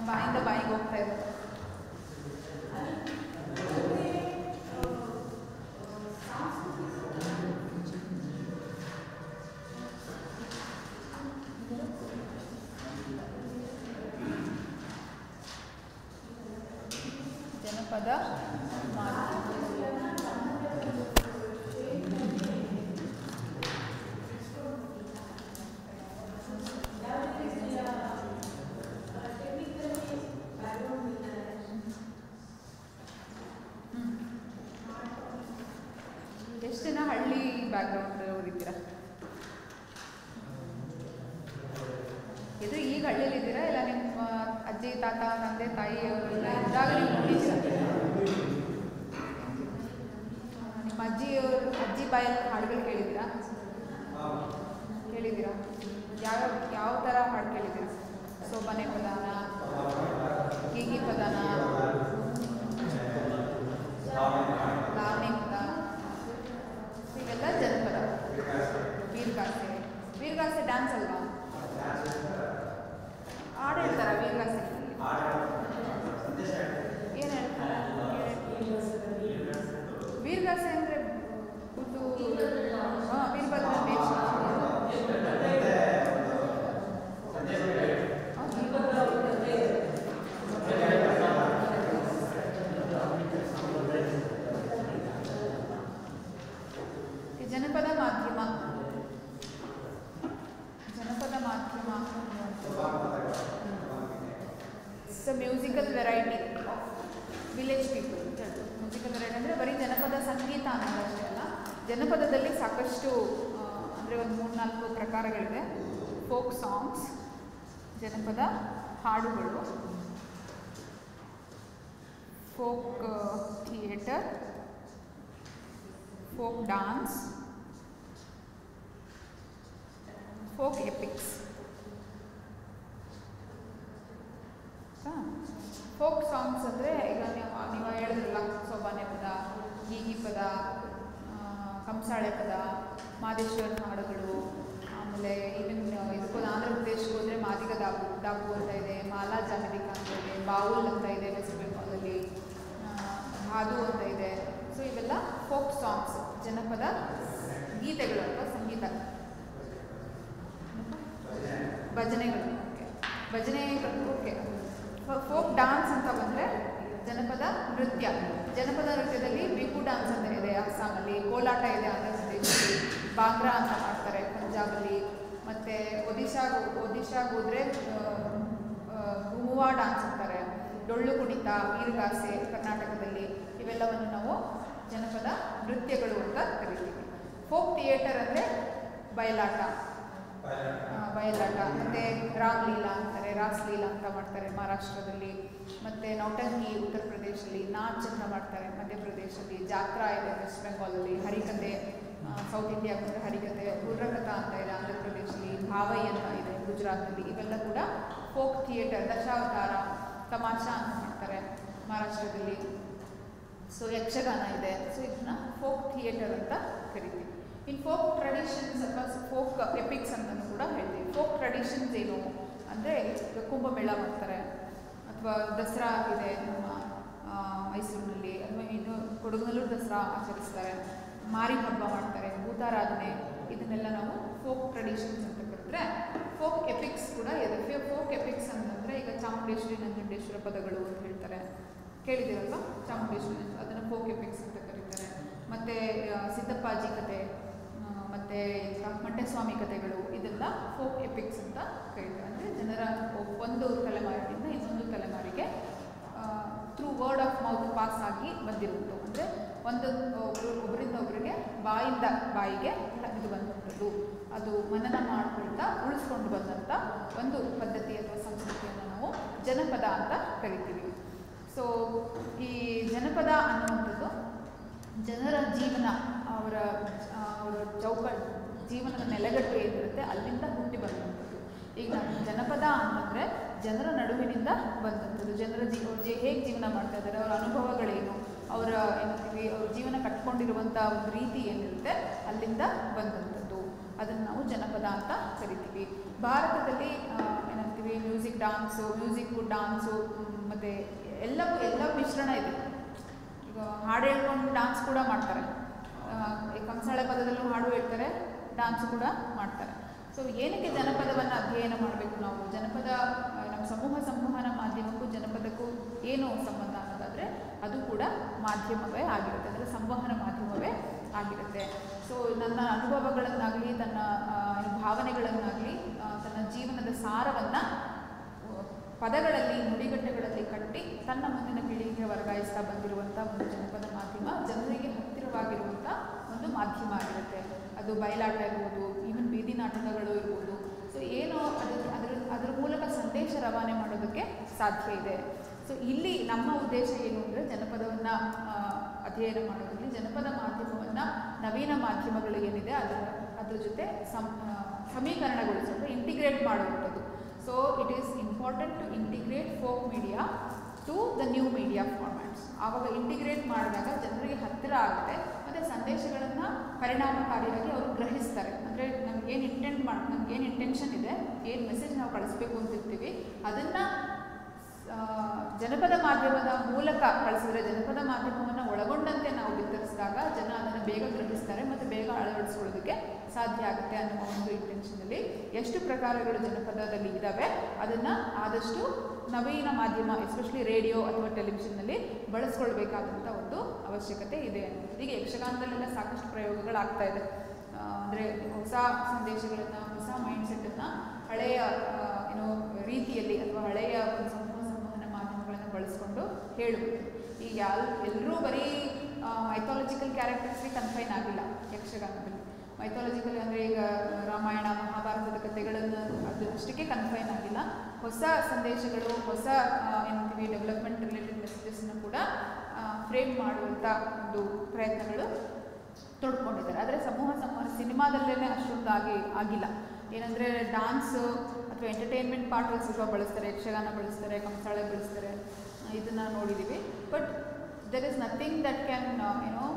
ಬಾಯಿಂದ ಬಾಯಿಗೆ ಹೋಗ್ತಾ ಇದೆ ಜನಪದ ಮಾತು ಎಷ್ಟು ಜನ ಹಳ್ಳಿ ಬ್ಯಾಕ್ಗ್ರೌಂಡ್ ಓದಿದ್ದೀರಾ ಇದು ಈಗ ಹಳ್ಳಿಯಲ್ಲಿ ಇದ್ದೀರಾ ಇಲ್ಲ ನಿಮ್ಮ ಅಜ್ಜಿ ತಾತ ತಂದೆ ತಾಯಿ ಅವರೆಲ್ಲ ಇದ್ದಾಗ ನೀವು ನೋಡಿದ್ದೀರಾ ನಿಮ್ಮ ಅಜ್ಜಿಯವರು ಅಜ್ಜಿ ಬಾಯಲ್ಲಿ ಹಾಡುಗಳು ಕೇಳಿದ್ದೀರಾ ಕೇಳಿದ್ದೀರಾ ಯಾವ ಯಾವ ಥರ ಹಾಡು ಕೇಳಿದ್ದೀರಾ ಸೋಬನೆ ಪದಾನ ಗೀಗಿ ಪದಾನ ಲಾವಣಿ ಪದ ಇವೆಲ್ಲ ಜನಪದ ವೀರಗಾಸೆ ವೀರಗಾಸೆ ಡ್ಯಾನ್ಸ್ ಅಲ್ವಾ ಹಾಡು ಹೇಳ್ತಾರ ವೀರಗಾಸೆ ಏನು ಹೇಳ್ತಾರೆ ವೀರಗಾಸೆ ಅಂದರೆ ಇದು ಹಾಂ ವೀರಭದ್ರ ದೇಶ ಈ ಜನಪದ ಮಾಧ್ಯಮ ಜನಪದ ಮಾಧ್ಯಮ it's a musical variety of village people musical variety ಅಂದರೆ ಬರೀ ಜನಪದ ಸಂಗೀತ ಅನ್ನೋದಷ್ಟೇ ಅಲ್ಲ ಜನಪದದಲ್ಲಿ ಸಾಕಷ್ಟು ಅಂದರೆ ಒಂದು ಮೂರ್ನಾಲ್ಕು ಪ್ರಕಾರಗಳಿವೆ ಫೋಕ್ ಸಾಂಗ್ಸ್ ಜನಪದ ಹಾಡುಗಳು folk theatre folk dance folk epics folk songs ಅಂದರೆ ಈಗ ನೀವು ನೀವು ಹೇಳಿದ್ರಲ್ಲ ಸೋಬಾನೆ ಪದ ಗೀಗಿ ಪದ ಆ, ಕಂಸಾಳೆ ಪದ ಮಾದೇಶ್ವರ ಹಾಡುಗಳು ಆಮೇಲೆ ಈವನ್ ಇದಕ್ಕೂ ಆಂಧ್ರ ಪ್ರದೇಶಕ್ಕೆ ಹೋದರೆ ಮಾದಿಗ ದಾಬು ದಾಬು ಅಂತ ಇದೆ ಮಾಲಾ ಜಾಮಿದಿಕ ಅಂತ ಇದೆ ಬಾವುಲ್ ಅಂತ ಇದೆ ವೆಸ್ಟ್ ಬೆಂಗಾಲಲ್ಲಿ ಆ, ಹಾದು ಅಂತ ಇದೆ ಸೊ ಇವೆಲ್ಲ ಫೋಕ್ ಸಾಂಗ್ಸ್ ಜನಪದ ಗೀತೆಗಳು ಅಥವಾ ಸಂಗೀತ ಭಜನೆಗಳು ಓಕೆ ಭಜನೆಗಳು ಓಕೆ ಫೋಕ್ ಡಾನ್ಸ್ ಅಂತ ಬಂದರೆ ಜನಪದ ನೃತ್ಯ ಜನಪದ ನೃತ್ಯದಲ್ಲಿ ಬಿಹು ಡಾನ್ಸ್ ಅಂತ ಇದೆ ಅಸ್ಸಾಮಲ್ಲಿ ಕೋಲಾಟ ಇದೆ ಆಂಧ್ರ ಪ್ರದೇಶದಲ್ಲಿ ಬಾಂಗ್ರಾ ಅಂತ ಮಾಡ್ತಾರೆ ಪಂಜಾಬಲ್ಲಿ ಮತ್ತು ಒಡಿಶಾಗೆ ಒಡಿಶಾಗೆ ಹೋದರೆ ಗುಮುವಾ ಡಾನ್ಸ್ ಅಂತಾರೆ ಡೊಳ್ಳು ಕುಣಿತ ವೀರಗಾಸೆ ಕರ್ನಾಟಕದಲ್ಲಿ ಇವೆಲ್ಲವನ್ನು ನಾವು ಜನಪದ ನೃತ್ಯಗಳು ಅಂತ ಕರಿತೀವಿ ಫೋಕ್ ಥಿಯೇಟರ್ ಅಂದರೆ ಬಯಲಾಟ ಆ, ಬಯಲಾಟ ಮತ್ತು ರಾಮ್ಲೀಲಾ ಅಂತಾರೆ ರಾಸ್ಲೀಲಾ ಅಂತ ಮಾಡ್ತಾರೆ ಮಹಾರಾಷ್ಟ್ರದಲ್ಲಿ ಮತ್ತು ನೌಟಂಕಿ ಉತ್ತರ ಪ್ರದೇಶದಲ್ಲಿ ನಾಚ್ ಅಂತ ಮಾಡ್ತಾರೆ ಮಧ್ಯಪ್ರದೇಶದಲ್ಲಿ ಜಾತ್ರಾ ಇದೆ ವೆಸ್ಟ್ ಬೆಂಗಾಲಲ್ಲಿ ಹರಿಕತೆ ಸೌತ್ ಇಂಡಿಯಾ ಬಂದರೆ ಹರಿಕತೆ ಹುರ್ರಕಥಾ ಅಂತ ಇದೆ ಆಂಧ್ರ ಪ್ರದೇಶದಲ್ಲಿ ಭಾವೈ ಅಂತ ಇದೆ ಗುಜರಾತಲ್ಲಿ ಇವೆಲ್ಲ ಕೂಡ ಫೋಕ್ ಥಿಯೇಟರ್ ದಶಾವತಾರ ತಮಾಷಾ ಅಂತ ಮಾಡ್ತಾರೆ ಮಹಾರಾಷ್ಟ್ರದಲ್ಲಿ ಸೊ ಯಕ್ಷಗಾನ ಇದೆ ಸೊ ಇದನ್ನ ಫೋಕ್ ಥಿಯೇಟರ್ ಅಂತ ಕರಿತೀವಿ ಇನ್ ಫೋಕ್ ಟ್ರೆಡಿಷನ್ಸ್ ಅಥವಾ ಫೋಕ್ ಎಪಿಕ್ಸ್ ಅಂತಲೂ ಕೂಡ ಹೇಳ್ತೀವಿ ಫೋಕ್ ಟ್ರೆಡಿಷನ್ಸ್ ಏನು ಅಂದರೆ ಈಗ ಕುಂಭಮೇಳ ಮಾಡ್ತಾರೆ ಅಥವಾ ದಸರಾ ಇದೆ ನಮ್ಮ ಆ, ಮೈಸೂರಿನಲ್ಲಿ ಅಥವಾ ಇನ್ನು ಕೊಡಗಿನಲ್ಲೂ ದಸರಾ ಆಚರಿಸ್ತಾರೆ ಮಾರಿ ಹಬ್ಬ ಮಾಡ್ತಾರೆ ಭೂತಾರಾಧನೆ ಇದನ್ನೆಲ್ಲ ನಾವು ಫೋಕ್ ಟ್ರೆಡಿಷನ್ಸ್ ಅಂತ ಕರೆದ್ರೆ ಫೋಕ್ ಎಪಿಕ್ಸ್ ಕೂಡ ಇದೆ ಫೋಕ್ ಎಪಿಕ್ಸ್ ಅಂತಂದರೆ ಈಗ ಚಾಮುಂಡೇಶ್ವರಿ ನಂಜುಂಡೇಶ್ವರ ಪದಗಳು ಅಂತ ಹೇಳ್ತಾರೆ ಕೇಳಿದಿರಲ್ವಾ ಚಾಮುಂಡೇಶ್ವರಿ ಅದನ್ನು ಫೋಕ್ ಎಪಿಕ್ಸ್ ಅಂತ ಕರೀತಾರೆ ಮತ್ತು ಸಿದ್ದಪ್ಪಾಜಿ ಕತೆ ಆ, ಮತ್ತೆ ಮಂಟಸ್ವಾಮಿ ಕಥೆಗಳು ಇದೆಲ್ಲ ಫೋಕ್ ಎಪಿಕ್ಸ್ ಅಂತ ಕರೀತಾರೆ ಅಂದರೆ ಜನರ ಒಂದು ತಲೆಮಾರಿನಿಂದ ಇನ್ನೊಂದು ತಲೆಮಾರಿಗೆ through word of mouth pass ಆಗಿ ಬಂದಿರುವುದು ಅಂದರೆ ಒಂದು ಒಬ್ಬರು ಒಬ್ಬರಿಂದ ಒಬ್ಬರಿಗೆ ಬಾಯಿಂದ ಬಾಯಿಗೆ ಇದು ಬಂದಂಥದ್ದು ಅದು ಮನನ ಮಾಡ್ಕೊಳ್ತಾ ಉಳಿಸ್ಕೊಂಡು ಬಂದಂಥ ಒಂದು ಪದ್ಧತಿ ಅಥವಾ ಸಂಸ್ಕೃತಿಯನ್ನು ನಾವು ಜನಪದ ಅಂತ ಕರಿತೀವಿ ಸೊ ಈ ಜನಪದ ಅನ್ನುವಂಥದ್ದು ಜನರ ಜೀವನ ಅವರ ಆ, ಅವರ ಚೌಕ ಜೀವನದ ನೆಲೆಗಟ್ಟು ಏನಿರುತ್ತೆ ಅಲ್ಲಿಂದ ಹುಟ್ಟಿ ಬಂದಂಥದ್ದು ಈಗ ನಾನು ಜನಪದ ಅಂತಂದರೆ ಜನರ ನಡುವಿನಿಂದ ಬಂದಂಥದ್ದು ಜನರ ಜೀ ಅವ್ರು ಜೀ ಹೇಗೆ ಜೀವನ ಮಾಡ್ತಾ ಇದ್ದಾರೆ ಅವರ ಅನುಭವಗಳೇನು ಅವರ ಏನಂತೀವಿ ಅವ್ರ ಜೀವನ ಕಟ್ಕೊಂಡಿರುವಂಥ ಒಂದು ರೀತಿ ಏನಿರುತ್ತೆ ಅಲ್ಲಿಂದ ಬಂದಂಥದ್ದು ಅದನ್ನು ನಾವು ಜನಪದ ಅಂತ ಕರಿತೀವಿ ಭಾರತದಲ್ಲಿ ಆ, ಏನಂತೀವಿ ಏನಂತೀವಿ ಮ್ಯೂಸಿಕ್ ಡಾನ್ಸು ಮ್ಯೂಸಿಕ್ಕು ಡಾನ್ಸು ಮತ್ತು ಎಲ್ಲವೂ ಎಲ್ಲ ಮಿಶ್ರಣ ಇದೆ ಈಗ ಹಾಡು ಹೇಳ್ಕೊಂಡು ಡಾನ್ಸ್ ಕೂಡ ಮಾಡ್ತಾರೆ ಆ, ಈ ಕಂಸಾಳೆ ಪದದಲ್ಲೂ ಹಾಡು ಹೇಳ್ತಾರೆ ಡಾನ್ಸ್ ಕೂಡ ಮಾಡ್ತಾರೆ ಸೊ ಏನಕ್ಕೆ ಜನಪದವನ್ನು ಅಧ್ಯಯನ ಮಾಡಬೇಕು ನಾವು ಜನಪದ ಆ, ನಮ್ಮ ಸಮೂಹ ಸಂವಹನ ಮಾಧ್ಯಮಕ್ಕೂ ಜನಪದಕ್ಕೂ ಏನು ಸಂಬಂಧ ಅನ್ನೋದಾದರೆ ಅದು ಕೂಡ ಮಾಧ್ಯಮವೇ ಆಗಿರುತ್ತೆ ಅಂದರೆ ಸಂವಹನ ಮಾಧ್ಯಮವೇ ಆಗಿರುತ್ತೆ ಸೊ ನನ್ನ ಅನುಭವಗಳನ್ನಾಗಲಿ ತನ್ನ ಆ, ಏನು ಭಾವನೆಗಳನ್ನಾಗಲಿ ಆ, ತನ್ನ ಜೀವನದ ಸಾರವನ್ನು ಪದಗಳಲ್ಲಿ ನುಡಿಗಟ್ಟುಗಳಲ್ಲಿ ಕಟ್ಟಿ ತನ್ನ ಮುಂದಿನ ಪೀಳಿಗೆಗೆ ವರ್ಗಾಯಿಸ್ತಾ ಬಂದಿರುವಂಥ ಒಂದು ಜನಪದ ಮಾಧ್ಯಮ ಜನರಿಗೆ ಹತ್ತಿರವಾಗಿರುವಂಥ ಒಂದು ಮಾಧ್ಯಮ ಆಗಿರುತ್ತೆ ಅದು ಬಯಲಾಟ ಇರ್ಬೋದು ಈವನ್ ಬೀದಿ ನಾಟಕಗಳು ಇರ್ಬೋದು ಸೊ ಏನು ಅದು ಅದರ ಅದರ ಮೂಲಕ ಸಂದೇಶ ರವಾನೆ ಮಾಡೋದಕ್ಕೆ ಸಾಧ್ಯ ಇದೆ ಸೊ ಇಲ್ಲಿ ನಮ್ಮ ಉದ್ದೇಶ ಏನು ಅಂದರೆ ಜನಪದವನ್ನು ಅಧ್ಯಯನ ಮಾಡೋದ್ರಲ್ಲಿ ಜನಪದ ಮಾಧ್ಯಮವನ್ನು ನವೀನ ಮಾಧ್ಯಮಗಳು ಏನಿದೆ ಅದರ ಅದ್ರ ಜೊತೆ ಸಮ್ ಆ, ಸಮೀಕರಣಗೊಳಿಸೋದು ಇಂಟಿಗ್ರೇಟ್ ಮಾಡುವಂಥದ್ದು so it is important to integrate folk media to the new media formats ಆವಾಗ ಇಂಟಿಗ್ರೇಟ್ ಮಾಡಿದಾಗ ಜನರಿಗೆ ಹತ್ತಿರ ಆಗುತ್ತೆ ಮತ್ತು ಸಂದೇಶಗಳನ್ನು ಪರಿಣಾಮಕಾರಿಯಾಗಿ ಅವರು ಗ್ರಹಿಸ್ತಾರೆ ಅಂದರೆ ನಮ್ಗೆ ಏನು ಇಂಟೆಂಟ್ ಮಾಡಿ ನಮ್ಗೆ ಏನು ಇಂಟೆನ್ಷನ್ ಇದೆ ಏನು ಮೆಸೇಜ್ ನಾವು ಕಳಿಸ್ಬೇಕು ಅಂತಿರ್ತೀವಿ ಅದನ್ನು ಆ, ಜನಪದ ಮಾಧ್ಯಮದ ಮೂಲಕ ಕಳಿಸಿದ್ರೆ ಜನಪದ ಮಾಧ್ಯಮವನ್ನು ಒಳಗೊಂಡಂತೆ ನಾವು ಬಿತ್ತರಿಸಿದಾಗ ಜನ ಅದನ್ನು ಬೇಗ ಗ್ರಹಿಸ್ತಾರೆ ಮತ್ತು ಬೇಗ ಅಳವಡಿಸ್ಕೊಳ್ಳೋದಕ್ಕೆ ಸಾಧ್ಯ ಆಗುತ್ತೆ ಅನ್ನೋ ಒಂದು ಇಂಟೆನ್ಷನಲ್ಲಿ ಎಷ್ಟು ಪ್ರಕಾರಗಳು ಜನಪದದಲ್ಲಿ ಇದ್ದಾವೆ ಅದನ್ನು ಆದಷ್ಟು ನವೀನ ಮಾಧ್ಯಮ ಎಸ್ಪೆಷಲಿ ರೇಡಿಯೋ ಅಥವಾ ಟೆಲಿವಿಷನ್ನಲ್ಲಿ ಬಳಸ್ಕೊಳ್ಬೇಕಾದಂಥ ಒಂದು ಅವಶ್ಯಕತೆ ಇದೆ ಅನ್ನೋದು ಈಗ ಯಕ್ಷಗಾನದಲ್ಲೆಲ್ಲ ಸಾಕಷ್ಟು ಪ್ರಯೋಗಗಳಾಗ್ತಾ ಇದೆ ಅಂದರೆ ಹೊಸ ಸಂದೇಶಗಳನ್ನು ಹೊಸ ಮೈಂಡ್ಸೆಟ್ಟನ್ನು ಹಳೆಯ ಆ, ಏನೋ ರೀತಿಯಲ್ಲಿ ಅಥವಾ ಹಳೆಯ ಒಂದು ಸಮೂಹ ಸಂವಹನ ಮಾಧ್ಯಮಗಳನ್ನು ಬಳಸ್ಕೊಂಡು ಹೇಳುವುದು ಈಗ ಯಾರು ಎಲ್ಲರೂ ಬರೀ ಮೈಥಾಲಜಿಕಲ್ ಕ್ಯಾರೆಕ್ಟರ್ಸ್ಗೆ ಕನ್ಫೈನ್ ಆಗಿಲ್ಲ ಯಕ್ಷಗಾನದಲ್ಲಿ ಮೈಥಾಲಜಿಕಲ್ ಅಂದರೆ ಈಗ ರಾಮಾಯಣ ಮಹಾಭಾರತದ ಕಥೆಗಳನ್ನು ಅದಷ್ಟಕ್ಕೆ ಕನ್ಫೈನ್ ಆಗಿಲ್ಲ ಹೊಸ ಸಂದೇಶಗಳು ಹೊಸ ಆ, ಏನಂತೀವಿ ಡೆವಲಪ್ಮೆಂಟ್ ರಿಲೇಟೆಡ್ ಮೆಸೇಜಸ್ನ ಕೂಡ ಫ್ರೇಮ್ ಮಾಡುವಂಥ ಒಂದು ಪ್ರಯತ್ನಗಳು ತೊಡ್ಕೊಂಡಿದ್ದಾರೆ ಆದರೆ ಸಮೂಹ ಸಂವಹನ ಸಿನಿಮಾದಲ್ಲೇ ಅಷ್ಟೊಂದಾಗಿ ಆಗಿಲ್ಲ ಏನಂದರೆ ಡಾನ್ಸು ಅಥವಾ ಎಂಟರ್ಟೈನ್ಮೆಂಟ್ ಪಾರ್ಟಲ್ಲಿ ಸ್ವಲ್ಪ ಬಳಸ್ತಾರೆ ಯಕ್ಷಗಾನ ಬಳಸ್ತಾರೆ ಕಂಸಾಳೆ ಬಳಸ್ತಾರೆ ಇದನ್ನು ನೋಡಿದ್ದೀವಿ but there is nothing that can ಏನೋ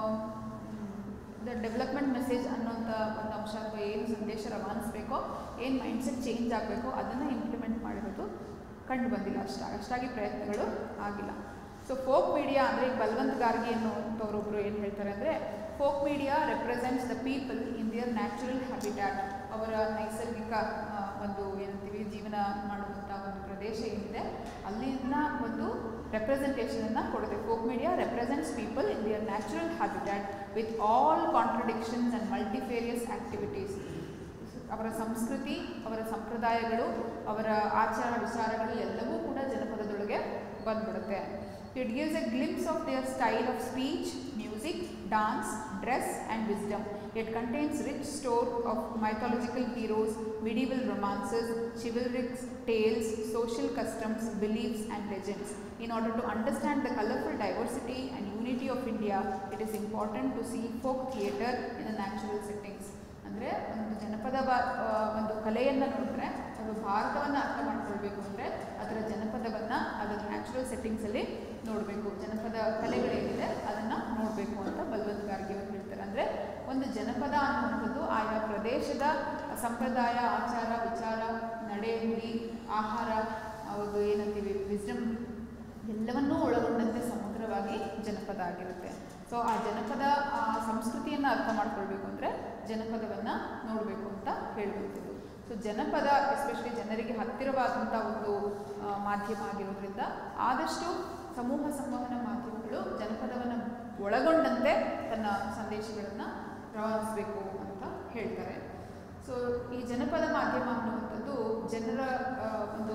ದ ಡೆವಲಪ್ಮೆಂಟ್ ಮೆಸೇಜ್ ಅನ್ನೋಂಥ ಒಂದು ಅಂಶ ಅಥವಾ ಏನು ಸಂದೇಶ ರವಾನಿಸಬೇಕೋ ಏನು ಮೈಂಡ್ಸೆಟ್ ಚೇಂಜ್ ಆಗಬೇಕೋ ಅದನ್ನು ಇಂಪ್ಲಿಮೆಂಟ್ ಮಾಡಿರೋದು ಕಂಡು ಬಂದಿಲ್ಲ ಅಷ್ಟ ಅಷ್ಟಾಗಿ ಪ್ರಯತ್ನಗಳು ಆಗಿಲ್ಲ ಸೊ ಫೋಕ್ ಮೀಡಿಯಾ ಅಂದರೆ ಈಗ ಬಲ್ವಂತ್ ಗಾರ್ಗಿ ಅನ್ನುವಂಥವ್ರೊಬ್ಬರು ಏನು ಹೇಳ್ತಾರೆ ಅಂದರೆ folk media represents the people in their natural habitat ಅವರ ನೈಸರ್ಗಿಕ ಆ, ಒಂದು ಏನಂತೀವಿ ಜೀವನ ಮಾಡುವಂಥ ಒಂದು ಪ್ರದೇಶ ಏನಿದೆ ಅಲ್ಲಿನ ಒಂದು ರೆಪ್ರೆಸೆಂಟೇಷನನ್ನು ಕೊಡುತ್ತೆ folk media represents people in their natural habitat with all contradictions and multifarious activities ಅವರ ಸಂಸ್ಕೃತಿ ಅವರ ಸಂಪ್ರದಾಯಗಳು ಅವರ ಆಚಾರ ವಿಚಾರಗಳು ಎಲ್ಲವೂ ಕೂಡ ಜನಪದದೊಳಗೆ ಬಂದ್ಬಿಡುತ್ತೆ it gives a glimpse of their style of speech music dance dress and wisdom it contains rich store of mythological heroes, medieval romances, chivalric tales, social customs, beliefs, and legends. In order to understand the colorful diversity and unity of India, it is important to see folk theatre in the natural settings. ಅಂದರೆ ಒಂದು ಜನಪದ ಬಾ ಆ, ಒಂದು ಕಲೆಯನ್ನು ನೋಡಿದ್ರೆ ಅದು ಭಾರತವನ್ನು ಅರ್ಥ ಮಾಡ್ಕೊಳ್ಬೇಕು ಅಂದರೆ ಅದರ ಜನಪದವನ್ನು ಅದರ ನ್ಯಾಚುರಲ್ ಸೆಟ್ಟಿಂಗ್ಸಲ್ಲಿ ನೋಡಬೇಕು ಜನಪದ ಕಲೆಗಳೇನಿದೆ ಅದನ್ನು ನೋಡಬೇಕು ಅಂತ ಬಲ್ವಂತ್ ಗಾರ್ಗಿ ಅವರು ಹೇಳ್ತಾರೆ ಅಂದರೆ ಒಂದು ಜನಪದ ಅನ್ನುವಂಥದ್ದು ಆಯಾ ಪ್ರದೇಶದ ಸಂಪ್ರದಾಯ ಆಚಾರ ವಿಚಾರ ನಡೆ ನುಡಿ ಆಹಾರ ಅವ್ರದ್ದು ಏನಂತೀವಿ ವಿಸ್ಡಮ್ ಎಲ್ಲವನ್ನೂ ಒಳಗೊಂಡಂತೆ ಸಮಗ್ರವಾಗಿ ಜನಪದ ಆಗಿರುತ್ತೆ ಸೊ ಆ ಜನಪದ ಆ ಸಂಸ್ಕೃತಿಯನ್ನು ಅರ್ಥ ಮಾಡ್ಕೊಳ್ಬೇಕು ಅಂದರೆ ಜನಪದವನ್ನು ನೋಡಬೇಕು ಅಂತ ಹೇಳುವಂಥದ್ದು ಸೊ ಜನಪದ ಎಸ್ಪೆಷಲಿ ಜನರಿಗೆ ಹತ್ತಿರವಾದಂಥ ಒಂದು ಆ, ಮಾಧ್ಯಮ ಆಗಿರೋದ್ರಿಂದ ಆದಷ್ಟು ಸಮೂಹ ಸಂವಹನ ಮಾಧ್ಯಮಗಳು ಜನಪದವನ್ನು ಒಳಗೊಂಡಂತೆ ತನ್ನ ಸಂದೇಶಗಳನ್ನು ರವಾನಿಸಬೇಕು ಅಂತ ಹೇಳ್ತಾರೆ ಸೊ ಈ ಜನಪದ ಮಾಧ್ಯಮ ಅನ್ನುವಂಥದ್ದು ಜನರ ಆ, ಒಂದು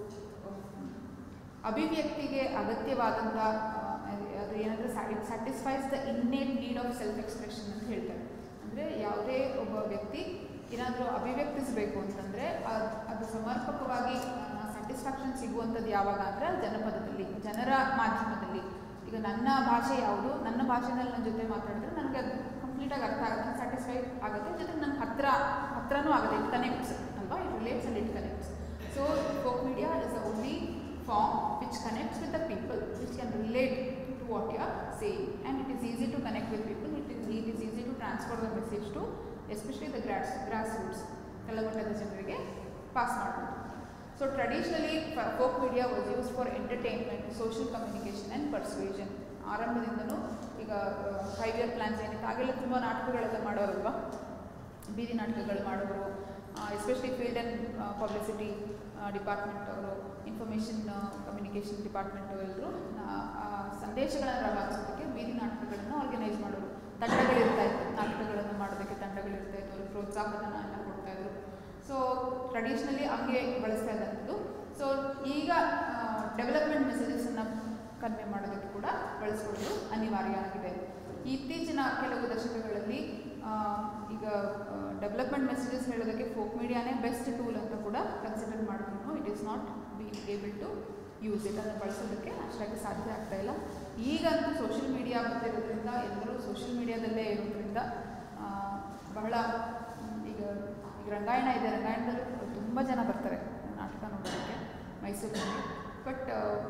ಅಭಿವ್ಯಕ್ತಿಗೆ ಅಗತ್ಯವಾದಂಥ ಆ, ಅದು ಏನಂದರೆ it satisfies the innate need of self expression ಅಂತ ಹೇಳ್ತಾರೆ ಅಂದರೆ ಯಾವುದೇ ಒಬ್ಬ ವ್ಯಕ್ತಿ ಏನಾದರೂ ಅಭಿವ್ಯಕ್ತಿಸಬೇಕು ಅಂತಂದರೆ ಅದು ಅದು ಸಮರ್ಪಕವಾಗಿ ಸ್ಯಾಟಿಸ್ಫ್ಯಾಕ್ಷನ್ ಸಿಗುವಂಥದ್ದು ಯಾವಾಗ ಅಂದರೆ ಜನಪದದಲ್ಲಿ ಜನರ ಮಾಧ್ಯಮದಲ್ಲಿ ಈಗ ನನ್ನ ಭಾಷೆ ಯಾವುದು ನನ್ನ ಭಾಷೆನಲ್ಲಿ ನನ್ನ ಜೊತೆ ಮಾತಾಡಿದ್ರೆ ನನಗೆ ಅದು ಕಂಪ್ಲೀಟಾಗಿ ಅರ್ಥ ಆಗುತ್ತೆ ಸ್ಯಾಟಿಸ್ಫೈ ಆಗುತ್ತೆ ಜೊತೆಗೆ ನಂಗೆ ಹತ್ತಿರ ಹತ್ರನೂ ಆಗುತ್ತೆ ಇಟ್ ಕನೆಕ್ಟ್ಸ್ ಅಲ್ವಾ it relates and it connects so folk media is a only form which connects with the people which can relate to what you are saying and it is easy to connect with people it is it is easy to transfer the message to especially the grass grass roots ಕೆಳಮಟ್ಟದ ಜನರಿಗೆ pass ಮಾಡ್ಬೋದು so traditionally folk media was use for entertainment social communication and persuasion ಆರಂಭದಿಂದನೂ ಈಗ five year plans ಏನಿತ್ತು ಆಗೆಲ್ಲ ತುಂಬ ನಾಟಕಗಳೆಲ್ಲ ಮಾಡೋರಲ್ವಾ ಬೀದಿ ನಾಟಕಗಳು ಮಾಡೋರು especially field and publicity department ಅವರು ಇನ್ಫಾರ್ಮೇಷನ್ ಕಮ್ಯುನಿಕೇಷನ್ ಡಿಪಾರ್ಟ್ಮೆಂಟು ಎಲ್ಲರೂ ಸಂದೇಶಗಳನ್ನು ರವಾನಿಸೋದಕ್ಕೆ ಬೀದಿ ನಾಟಕಗಳನ್ನು ಆರ್ಗನೈಸ್ ಮಾಡೋರು ತಂಡಗಳಿರ್ತಾ ಇತ್ತು ನಾಟಕಗಳನ್ನು ಮಾಡೋದಕ್ಕೆ ತಂಡಗಳಿರ್ತಾ ಇತ್ತು ಅವ್ರಿಗೆ ಪ್ರೋತ್ಸಾಹಧನ ಎಲ್ಲ ಕೊಡ್ತಾಯಿದ್ರು ಸೊ ಟ್ರೆಡಿಷ್ನಲಿ ಹಂಗೆ ಬಳಸ್ತಾ ಇದ್ದಂಥದ್ದು ಸೊ ಈಗ ಡೆವಲಪ್ಮೆಂಟ್ ಮೆಸೇಜಸನ್ನು ಕನ್ವೆ ಮಾಡೋದಕ್ಕೆ ಕೂಡ ಬಳಸ್ಕೊಳ್ಳೋದು ಅನಿವಾರ್ಯ ಆಗಿದೆ ಇತ್ತೀಚಿನ ಕೆಲವು ದಶಕಗಳಲ್ಲಿ ಆ, ಈಗ ಡೆವಲಪ್ಮೆಂಟ್ ಮೆಸೇಜಸ್ ಹೇಳೋದಕ್ಕೆ ಫೋಕ್ ಮೀಡಿಯಾನೇ ಬೆಸ್ಟ್ ಟೂಲ್ ಅಂತ ಕೂಡ ಕನ್ಸಿಡರ್ ಮಾಡಿದ್ರು it is not been able to use it ಅದನ್ನು ಬಳಸೋದಕ್ಕೆ ಅಷ್ಟಾಗಿ ಸಾಧ್ಯ ಆಗ್ತಾ ಇಲ್ಲ ಈಗಂತೂ ಸೋಷಿಯಲ್ ಮೀಡಿಯಾ ಬಂದಿರೋದ್ರಿಂದ ಎಲ್ಲರೂ ಸೋಷಿಯಲ್ ಮೀಡಿಯಾದಲ್ಲೇ ಇರೋದ್ರಿಂದ ಆ, ಬಹಳ ಮ್, ಈಗ ಈಗ ರಂಗಾಯಣ ಇದೆ ರಂಗಾಯಣದಲ್ಲಿ ತುಂಬ ಜನ ಬರ್ತಾರೆ ನಾಟಕ ನೋಡೋದಕ್ಕೆ ಮೈಸೂರಿನಲ್ಲಿ but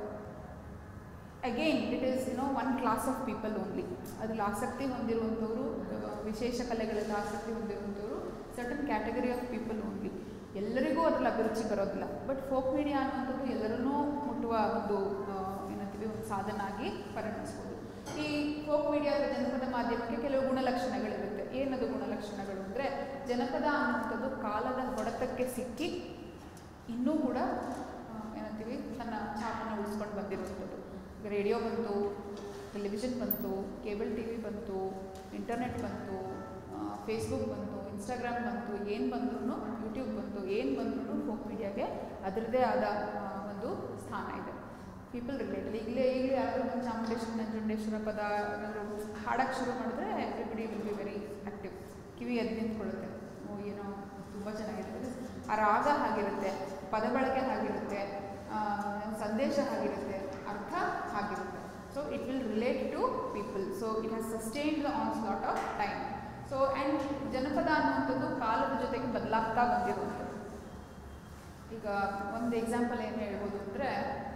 again it is you know one class of people only ಅದ್ರಲ್ಲಿ ಆಸಕ್ತಿ ಹೊಂದಿರುವಂಥವ್ರು ಆ, ವಿಶೇಷ ಕಲೆಗಳಲ್ಲಿ ಆಸಕ್ತಿ ಹೊಂದಿರುವಂಥವ್ರು certain category of people only ಎಲ್ಲರಿಗೂ ಅದ್ರಲ್ಲಿ ಅಭಿರುಚಿ ಬರೋದಿಲ್ಲ ಬಟ್ ಫೋಕ್ ಮೀಡಿಯಾ ಅನ್ನುವಂಥದ್ದು ಎಲ್ಲರನ್ನೂ ಮುಟ್ಟುವ ಒಂದು ಆ, ಏನಂತೀವಿ ಒಂದು ಸಾಧನ ಆಗಿ ಪರಿಗಣಿಸ್ಬೋದು ಈ ಫೋಕ್ ಮೀಡಿಯಾ ಜನಪದ ಮಾಧ್ಯಮಕ್ಕೆ ಕೆಲವು ಗುಣಲಕ್ಷಣಗಳಿರುತ್ತೆ ಏನದು ಗುಣಲಕ್ಷಣಗಳು ಅಂದರೆ ಜನಪದ ಅನ್ನುವಂಥದ್ದು ಕಾಲದ ಹೊಡೆತಕ್ಕೆ ಸಿಕ್ಕಿ ಇನ್ನೂ ಕೂಡ ಆ, ಏನಂತೀವಿ ತನ್ನ ಛಾಪನ್ನು ಉಳಿಸ್ಕೊಂಡು ಬಂದಿರುವಂಥದ್ದು ಈಗ ರೇಡಿಯೋ ಬಂತು ಟೆಲಿವಿಷನ್ ಬಂತು ಕೇಬಲ್ ಟಿ ವಿ ಬಂತು ಇಂಟರ್ನೆಟ್ ಬಂತು ಫೇಸ್ಬುಕ್ ಬಂತು ಇನ್ಸ್ಟಾಗ್ರಾಮ್ ಬಂತು ಏನು ಬಂದ್ರೂ ಯೂಟ್ಯೂಬ್ ಬಂತು ಏನು ಬಂದ್ರೂ ಫೋಕ್ ಮೀಡಿಯಾಗೆ ಅದರದ್ದೇ ಆದ ಆ, ಒಂದು ಸ್ಥಾನ ಇದೆ ಪೀಪಲ್ ರಿಲೇಟೆಡ್ ಈಗಲೇ ಈಗಲೇ ಯಾರಾದರೂ ಒಂದು ಚಾಮುಂಡೇಶ್ವರಿ ನಂಜುಂಡೇಶ್ವರ ಪದ ಏನಾದರೂ ಹಾಡಕ್ಕೆ ಶುರು ಮಾಡಿದ್ರೆ everybody will be very active ಕಿವಿ ಎದ್ದು ನಿಂತ್ಕೊಳ್ಳುತ್ತೆ ಓ ಏನೋ ತುಂಬ ಚೆನ್ನಾಗಿರುತ್ತೆ ಆ ರಾಗ ಹಾಗಿರುತ್ತೆ ಪದ ಬಳಕೆ ಹಾಗಿರುತ್ತೆ ಆ, ಸಂದೇಶ ಹಾಗಿರುತ್ತೆ ಅರ್ಥ ಹಾಗಿರುತ್ತೆ so it will relate to people so it has sustained the onslaught of time so and ಜನಪದ ಅನ್ನುವಂಥದ್ದು ಕಾಲದ ಜೊತೆಗೆ ಬದಲಾಗ್ತಾ ಬಂದಿರುವಂಥದ್ದು ಈಗ ಒಂದು ಎಕ್ಸಾಂಪಲ್ ಏನು ಹೇಳ್ಬೋದು ಅಂದರೆ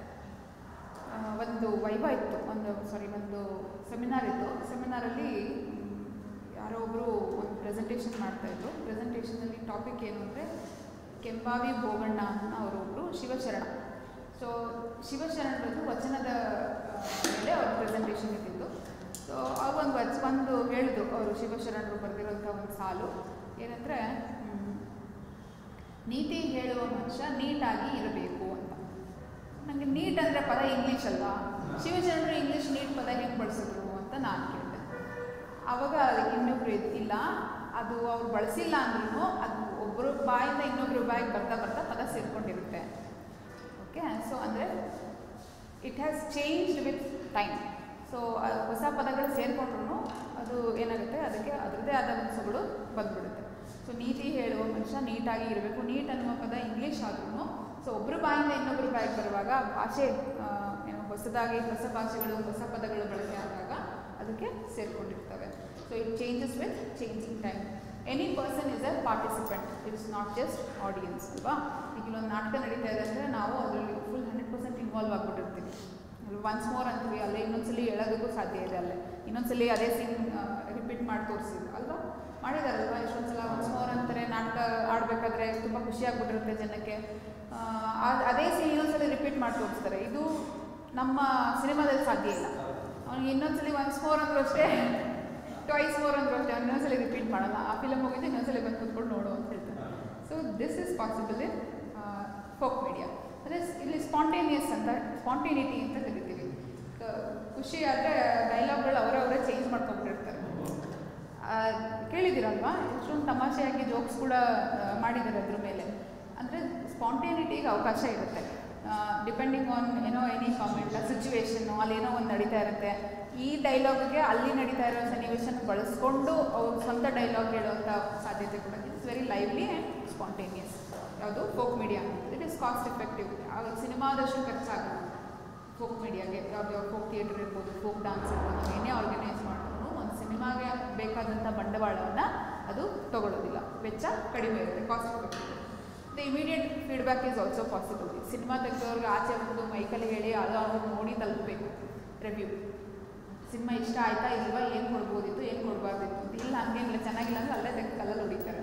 ಒಂದು ವೈಭ ಇತ್ತು ಒಂದು ಸಾರಿ ಒಂದು ಸೆಮಿನಾರ್ ಇತ್ತು ಸೆಮಿನಾರಲ್ಲಿ ಯಾರೋ ಒಬ್ಬರು ಒಂದು ಪ್ರೆಸೆಂಟೇಷನ್ ಮಾಡ್ತಾಯಿದ್ರು ಪ್ರೆಸೆಂಟೇಷನಲ್ಲಿ ಟಾಪಿಕ್ ಏನು ಅಂದರೆ ಕೆಂಬಾವಿ ಭೋಗಣ್ಣ ಅನ್ನೋ ಅವರೊಬ್ಬರು ಶಿವಶರಣ ಸೊ ಶಿವಶರಣರದ್ದು ವಚನದ ಆ, ಮೇಲೆ ಅವ್ರ ಪ್ರೆಸೆಂಟೇಷನ್ ಇದ್ದಿದ್ದು ಸೊ ಅವ್ರು ಒಂದು ವಚ ಒಂದು ಹೇಳಿದ್ರು ಅವರು ಶಿವಶರಣರು ಬರೆದಿರೋಂಥ ಒಂದು ಸಾಲು ಏನಂದರೆ ನೀತಿ ಹೇಳುವ ಮನುಷ್ಯ ನೀಟಾಗಿ ಇರಬೇಕು ಅಂತ ನನಗೆ ನೀಟ್ ಅಂದರೆ ಪದ ಇಂಗ್ಲೀಷ್ ಅಲ್ವಾ ಶಿವಚಂದ್ರ ಇಂಗ್ಲೀಷ್ ನೀಟ್ ಪದ ಹೆಂಗೆ ಬಳಸಿದ್ರು ಅಂತ ನಾನು ಕೇಳಿದೆ ಆವಾಗ ಅದಕ್ಕೆ ಇನ್ನೊಬ್ರು ಇದ್- ಇಲ್ಲ ಅದು ಅವ್ರು ಬಳಸಿಲ್ಲ ಅಂದ್ರೂ ಅದು ಒಬ್ಬರು ಬಾಯಿಂದ ಇನ್ನೊಬ್ರು ಬಾಯಿಗೆ ಬರ್ತಾ ಬರ್ತಾ ಪದ ಸೇರ್ಕೊಂಡಿರುತ್ತೆ ಓಕೆ ಸೊ ಅಂದರೆ it has changed with time so ಹೊಸ ಪದಗಳು ಸೇರಿಕೊಂಡ್ರು ಅದು ಏನಾಗುತ್ತೆ ಅದಕ್ಕೆ ಅದರದ್ದೇ ಆದ ಅಂಶಗಳು ಬಂದ್ಬಿಡುತ್ತೆ ಸೊ ನೀತಿ ಹೇಳುವ ಮನುಷ್ಯ ನೀಟಾಗಿ ಇರಬೇಕು ನೀಟ್ ಅನ್ನುವ ಪದ ಇಂಗ್ಲೀಷ್ ಆದ್ರೂ ಸೊ ಒಬ್ಬರು ಬಾಯಿಂದ ಇನ್ನೊಬ್ಬರು ಬಾಯಿಗೆ ಬರುವಾಗ ಭಾಷೆ ಆ, ಏನು ಹೊಸದಾಗಿ ಹೊಸ ಭಾಷೆಗಳು ಹೊಸ ಪದಗಳು ಬಳಕೆ ಆದಾಗ ಅದಕ್ಕೆ ಸೇರಿಕೊಂಡಿರ್ತವೆ so it changes with changing time any person is a participant it is not just audience ಅಲ್ವಾ ಈಗ ಇಲ್ಲೊಂದು ನಾಟಕ ನಡೀತಾ ಇದೆ ಅಂದರೆ ನಾವು ಅದರಲ್ಲಿ ಫುಲ್ ಹಂಡ್ರೆಡ್ ಪರ್ಸೆಂಟ್ ಇನ್ವಾಲ್ವ್ ಆಗಿಬಿಟ್ಟಿರ್ತೀವಿ ಒನ್ಸ್ ಮೋರ್ ಅಂತೀವಿ ಅಲ್ಲೇ ಇನ್ನೊಂದ್ಸಲಿ ಹೇಳೋದಕ್ಕೂ ಸಾಧ್ಯ ಇದೆ ಅಲ್ಲೇ ಇನ್ನೊಂದ್ಸಲಿ ಅದೇ ಸೀನ್ ರಿಪೀಟ್ ಮಾಡಿ ತೋರಿಸಿದ್ರು ಅಲ್ವಾ ಮಾಡಿದಾರಲ್ವಾ ಎಷ್ಟೊಂದು ಸಲ ಒನ್ಸ್ ಮೋರ್ ಅಂತಾರೆ ನಾಟಕ ಆಡಬೇಕಾದ್ರೆ ತುಂಬ ಖುಷಿ ಆಗ್ಬಿಟ್ಟಿರುತ್ತೆ ಜನಕ್ಕೆ ಆ, ಆ- ಅದೇ ಸೀನ್ ಇನ್ನೊಂದ್ಸಲಿ ರಿಪೀಟ್ ಮಾಡಿ ತೋರಿಸ್ತಾರೆ ಇದು ನಮ್ಮ ಸಿನಿಮಾದಲ್ಲಿ ಸಾಧ್ಯ ಇಲ್ಲ ಅವ್ನಿಗೆ ಇನ್ನೊಂದ್ಸಲಿ ಒನ್ಸ್ ಮೋರ್ ಅಂದ್ರೂ ಅಷ್ಟೇ ಟ್ವೈಸ್ ಮೋರ್ ಅಂದ್ರೂ ಅಷ್ಟೇ ಅವ್ನು ಇನ್ನೊಂದ್ಸಲಿ ರಿಪೀಟ್ ಮಾಡಲ್ಲ ಆ ಫಿಲಮ್ ಹೋಗಿದ್ದು ಇನ್ನೊಂದ್ಸಲಿ ಬಂದು ಕೂತ್ಕೊಂಡು ನೋಡು ಅಂತ ಹೇಳ್ತಾರೆ so this is possible in folk media ಅದೇ ಇಲ್ಲಿ ಸ್ಪಾಂಟೇನಿಯಸ್ ಅಂತ ಸ್ಪಾಂಟೇನಿಟಿ ಅಂತ ಕರಿತೀವಿ ಕ- ಖುಷಿ ಆದರೆ ಡೈಲಾಗ್ಗಳು ಅವರವರೇ ಚೇಂಜ್ ಮಾಡ್ಕೊಂಡ್ಬಿಟ್ಟಿರ್ತಾರೆ ಆ, ಕೇಳಿದ್ದೀರಲ್ವಾ ಎಷ್ಟೊಂದು ತಮಾಷೆಯಾಗಿ ಜೋಕ್ಸ್ ಕೂಡ ಆ, ಮಾಡಿದ್ದಾರೆ ಅದ್ರ ಮೇಲೆ ಅಂದರೆ ಸ್ಪಾಂಟೇನಿಟಿಗೆ ಅವಕಾಶ ಇರುತ್ತೆ ಡಿಪೆಂಡಿಂಗ್ ಆನ್ ಏನೋ ಎನಿ ಕಾಮೆಂಟ್ ಸಿಚುವೇಶನ್ನು ಅಲ್ಲೇನೋ ಒಂದು ನಡೀತಾ ಇರುತ್ತೆ ಈ ಡೈಲಾಗ್ಗೆ ಅಲ್ಲಿ ನಡೀತಾ ಇರೋ ಸನ್ನಿವೇಶನ ಬಳಸ್ಕೊಂಡು ಅವ್ರು ಸ್ವಂತ ಡೈಲಾಗ್ ಹೇಳುವಂಥ ಸಾಧ್ಯತೆ ಕೂಡ it's very lively and spontaneous ಯಾವುದು folk media it is cost effective ಆವಾಗ ಸಿನಿಮಾದಷ್ಟು ಖರ್ಚಾಗಲ್ಲ ಫೋಕ್ ಮೀಡಿಯಾಗೆ ಯಾವ್ದು ಯಾವ ಫೋಕ್ ಥಿಯೇಟರ್ ಇರ್ಬೋದು ಫೋಕ್ ಡಾನ್ಸ್ ಇರ್ಬೋದು ನಾವು ಏನೇ ಆರ್ಗನೈಸ್ ಮಾಡಿದ್ರು ಒಂದು ಸಿನಿಮಾಗೆ ಬೇಕಾದಂಥ ಬಂಡವಾಳವನ್ನು ಅದು ತಗೊಳ್ಳೋದಿಲ್ಲ ವೆಚ್ಚ ಕಡಿಮೆ ಇರುತ್ತೆ cost effective the immediate feedback is also possible cinema ತೆಗೆದವ್ರಿಗೆ ಆಚೆ ಒಂದು ಮೈಕಲ್ಲಿ ಹೇಳಿ ಅದು ಅವ್ರು ನೋಡಿ ತಲುಪಬೇಕು ರಿವ್ಯೂ ಸಿನಿಮಾ ಇಷ್ಟ ಆಯ್ತಾ ಇಲ್ವಾ ಏನು ಕೊಡ್ಬೋದಿತ್ತು ಏನು ಕೊಡಬಾರ್ದಿತ್ತು ಅಂತ ಇಲ್ಲ ಹಂಗೇನಿಲ್ಲ ಚೆನ್ನಾಗಿಲ್ಲ ಅಂದರೆ ಅಲ್ಲೇ ತೆಗೆದು ಕಲ್ಲಲ್ಲಿ ಹೊಡಿತಾರೆ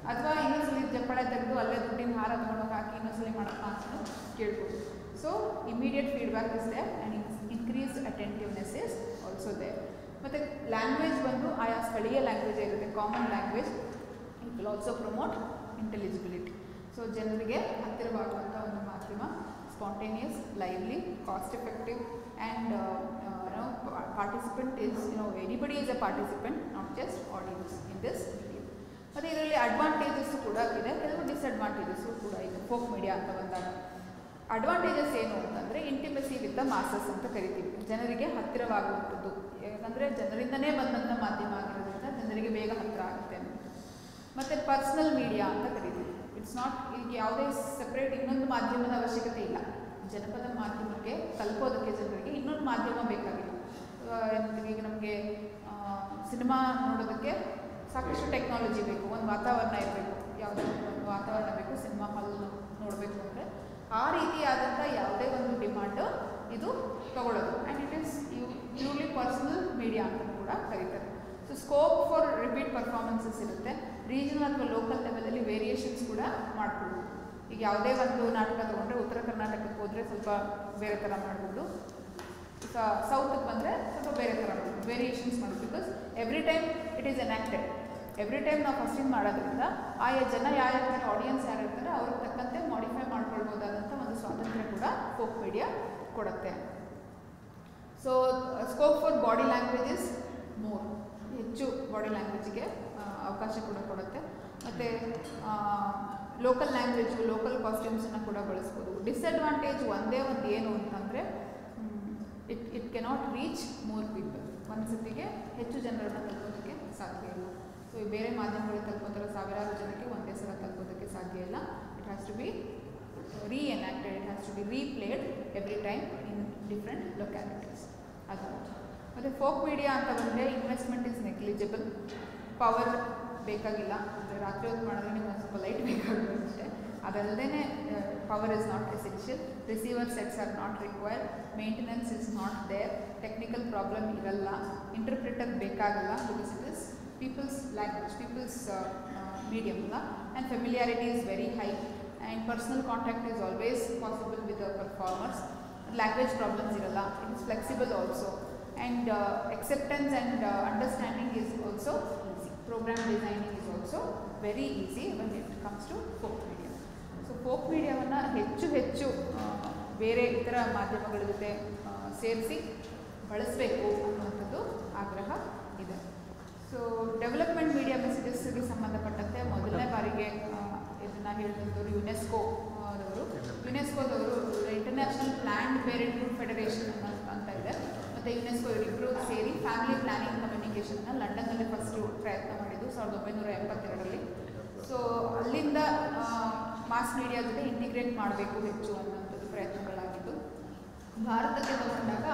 ಅಥವಾ ಇನ್ನೊಂದ್ಸಲಿ ಜಪ್ಪಳೆ ತೆಗೆದು ಅಲ್ಲೇ ದುಡ್ಡಿನ ಹಾರ ತೊಗೊಂಡೋಗಿ ಹಾಕಿ ಇನ್ನೊಂದ್ಸಲಿ ಮಾಡಪ್ಪ ಅಂತ ಕೇಳ್ಬೋದು so immediate feedback is there and increased attentiveness is also there ಮತ್ತು ಲ್ಯಾಂಗ್ವೇಜ್ ಬಂದು ಆಯಾ ಸ್ಥಳೀಯ ಲ್ಯಾಂಗ್ವೇಜ್ ಇರುತ್ತೆ common language it will also promote intelligibility so ಜನರಿಗೆ ಹತ್ತಿರವಾಗುವಂಥ ಒಂದು ಮಾಧ್ಯಮ spontaneous lively cost effective and no participant is you know anybody is a participant not just audience in this media ಮತ್ತು ಇದರಲ್ಲಿ ಅಡ್ವಾಂಟೇಜಸ್ಸು ಕೂಡ ಇದೆ ಕೆಲವು ಡಿಸ್ಅಡ್ವಾಂಟೇಜಸ್ಸು ಕೂಡ ಇದೆ ಫೋಕ್ ಮೀಡಿಯಾ ಅಂತ ಬಂದಾಗ ಅಡ್ವಾಂಟೇಜಸ್ ಏನು ಅಂತಂದರೆ ಇಂಟಿಮೆಸಿ ವಿತ್ ದ ಮಾಸಸ್ ಅಂತ ಕರಿತೀವಿ ಜನರಿಗೆ ಹತ್ತಿರವಾಗುವಂಥದ್ದು ಯಾಕಂದರೆ ಜನರಿಂದನೇ ಬಂದಂಥ ಮಾಧ್ಯಮ ಆಗಿರೋದ್ರಿಂದ ಜನರಿಗೆ ಬೇಗ ಹತ್ತಿರ ಆಗುತ್ತೆ ಅಂತ ಮತ್ತು ಪರ್ಸ್ನಲ್ ಮೀಡಿಯಾ ಅಂತ ಕರಿತೀವಿ ಇಟ್ಸ್ ನಾಟ್ ಈಗ ಯಾವುದೇ ಸಪ್ರೇಟ್ ಇನ್ನೊಂದು ಮಾಧ್ಯಮದ ಅವಶ್ಯಕತೆ ಇಲ್ಲ ಜನಪದ ಮಾಧ್ಯಮಕ್ಕೆ ತಲುಪೋದಕ್ಕೆ ಜನರಿಗೆ ಇನ್ನೊಂದು ಮಾಧ್ಯಮ ಬೇಕಾಗಿಲ್ಲ ಆ, ಈಗ ನಮಗೆ ಸಿನಿಮಾ ನೋಡೋದಕ್ಕೆ ಸಾಕಷ್ಟು ಟೆಕ್ನಾಲಜಿ ಬೇಕು ಒಂದು ವಾತಾವರಣ ಇರಬೇಕು ಯಾವುದೇ ಒಂದು ವಾತಾವರಣ ಬೇಕು ಸಿನಿಮಾ ಹಾಲ್ ನೋಡಬೇಕು ಅಂದರೆ ಆ ರೀತಿಯಾದಂಥ ಯಾವುದೇ ಒಂದು ಡಿಮಾಂಡು ಇದು ತಗೊಳ್ಳೋದು and it is you purely personal media ಅಂತ ಕೂಡ ಕರೀತಾರೆ so scope for repeat performances ಇರುತ್ತೆ ರೀಜನಲ್ ಅಥವಾ ಲೋಕಲ್ ಲೆವೆಲಲ್ಲಿ ವೇರಿಯೇಷನ್ಸ್ ಕೂಡ ಮಾಡ್ಬೋದು ಈಗ ಯಾವುದೇ ಒಂದು ನಾಟಕ ತಗೊಂಡ್ರೆ ಉತ್ತರ ಕರ್ನಾಟಕಕ್ಕೆ ಹೋದರೆ ಸ್ವಲ್ಪ ಬೇರೆ ಥರ ಮಾಡ್ಬೋದು ಸೌತ್ಗೆ ಬಂದರೆ ಸ್ವಲ್ಪ ಬೇರೆ ಥರ ಮಾಡ್ಬೋದು ವೇರಿಯೇಷನ್ಸ್ ಮಾಡೋದು because every time it is enacted every time ನಾವು ಫಸ್ಟಿಂದ ಮಾಡೋದ್ರಿಂದ ಆಯಾ ಜನ ಯಾರು ಇರ್ತಾರೆ ಆಡಿಯನ್ಸ್ ಯಾರು ಇರ್ತಾರೆ ಅವ್ರಿಗೆ ತಕ್ಕಂತೆ ಮಾಡಿಫೈ ಮಾಡ್ಕೊಳ್ಬೋದಾದಂಥ ಒಂದು ಸ್ವಾತಂತ್ರ್ಯ ಕೂಡ ಫೋಕ್ ಮೀಡಿಯಾ ಕೊಡುತ್ತೆ so scope for body languages more ಹೆಚ್ಚು ಬಾಡಿ ಲ್ಯಾಂಗ್ವೇಜ್ಗೆ ಅವಕಾಶ ಕೂಡ ಕೊಡುತ್ತೆ ಮತ್ತು ಲೋಕಲ್ ಲ್ಯಾಂಗ್ವೇಜು ಲೋಕಲ್ ಕಾಸ್ಟ್ಯೂಮ್ಸನ್ನು ಕೂಡ ಬಳಸ್ಬೋದು ಡಿಸ್ಅಡ್ವಾಂಟೇಜ್ ಒಂದೇ ಒಂದು ಏನು ಅಂತಂದರೆ it it cannot reach more people ಒಂದು ಸತಿಗೆ ಹೆಚ್ಚು ಜನರನ್ನು ತಲುಪೋದಕ್ಕೆ ಸಾಧ್ಯ ಇಲ್ಲ ಸೊ ಈ ಬೇರೆ ಮಾಧ್ಯಮಗಳಿಗೆ ತಲುಪೋದ್ರ ಸಾವಿರಾರು ಜನಕ್ಕೆ ಒಂದೇ ಸಲ ತಲುಪೋದಕ್ಕೆ ಸಾಧ್ಯ ಇಲ್ಲ it has to be reenacted it has to be replayed every time in different localities ಅದು ಮತ್ತು ಫೋಕ್ ಮೀಡಿಯಾ ಅಂತ ಬಂದರೆ ಇನ್ವೆಸ್ಟ್ಮೆಂಟ್ ಇಸ್ ನೆಗ್ಲಿಜಿಬಲ್ ಪವರ್ ಬೇಕಾಗಿಲ್ಲ ಅಂದರೆ ರಾತ್ರಿ ಹೊತ್ತು ಮಾಡಿದ್ರೆ ನಿಮ್ಗೆ ಒಂದು ಸ್ವಲ್ಪ ಲೈಟ್ ಬೇಕಾಗುತ್ತೆ ಅಷ್ಟೇ ಅದಲ್ಲದೆ power is not essential receiver sets are not required maintenance is not there technical problem ಇರಲ್ಲ ಇಂಟರ್ಪ್ರಿಟರ್ ಬೇಕಾಗಲ್ಲ because it is people's language people's medium ಅಲ್ಲ and familiarity is very high and personal contact is always possible with the performers language problems ಇರಲ್ಲ it is flexible also and acceptance and uh, understanding is also easy. Program designing is also very easy when it comes to folk media. So folk ಮೀಡಿಯಾವನ್ನು ಹೆಚ್ಚು ಹೆಚ್ಚು ಆ, ಬೇರೆ ಇತರ ಮಾಧ್ಯಮಗಳ ಜೊತೆ ಸೇರಿಸಿ ಬಳಸಬೇಕು ಅನ್ನುವಂಥದ್ದು ಆಗ್ರಹ ಇದೆ ಸೊ ಡೆವಲಪ್ಮೆಂಟ್ ಮೀಡಿಯಾ ಮೆಸೇಜಸ್ಗೆ ಸಂಬಂಧಪಟ್ಟಂತೆ ಮೊದಲನೇ ಬಾರಿಗೆ ಇದನ್ನು ಹೇಳಿದಂಥವ್ರು ಯುನೆಸ್ಕೋ ದವರು ಯುನೆಸ್ಕೋದವರು ಇಂಟರ್ನ್ಯಾಷನಲ್ ಪ್ಲ್ಯಾಂಡ್ ಪೇರೆಂಟ್ಹುಡ್ ಫೆಡರೇಷನ್ ಅಂತ ಇದೆ ಮತ್ತು ಯುನೆಸ್ಕೋ ಇವರಿಬ್ಬರು ಸೇರಿ ಫ್ಯಾಮಿಲಿ ಪ್ಲಾನಿಂಗ್ ಕಮ್ಯುನಿಕೇಷನ್ನ ಲಂಡನ್ನಲ್ಲಿ ಫಸ್ಟು ಪ್ರಯತ್ನ ಮಾಡಿದ್ದು ಸಾವಿರದ ಒಂಬೈನೂರ ಎಪ್ಪತ್ತೆರಡರಲ್ಲಿ ಸೊ ಅಲ್ಲಿಂದ ಮಾಸ್ ಮೀಡಿಯಾ ಜೊತೆ ಇಂಟಿಗ್ರೇಟ್ ಮಾಡಬೇಕು ಹೆಚ್ಚು ಅನ್ನೋಂಥದ್ದು ಪ್ರಯತ್ನಗಳಾಗಿದ್ದು ಭಾರತಕ್ಕೆ ಬಂದಾಗ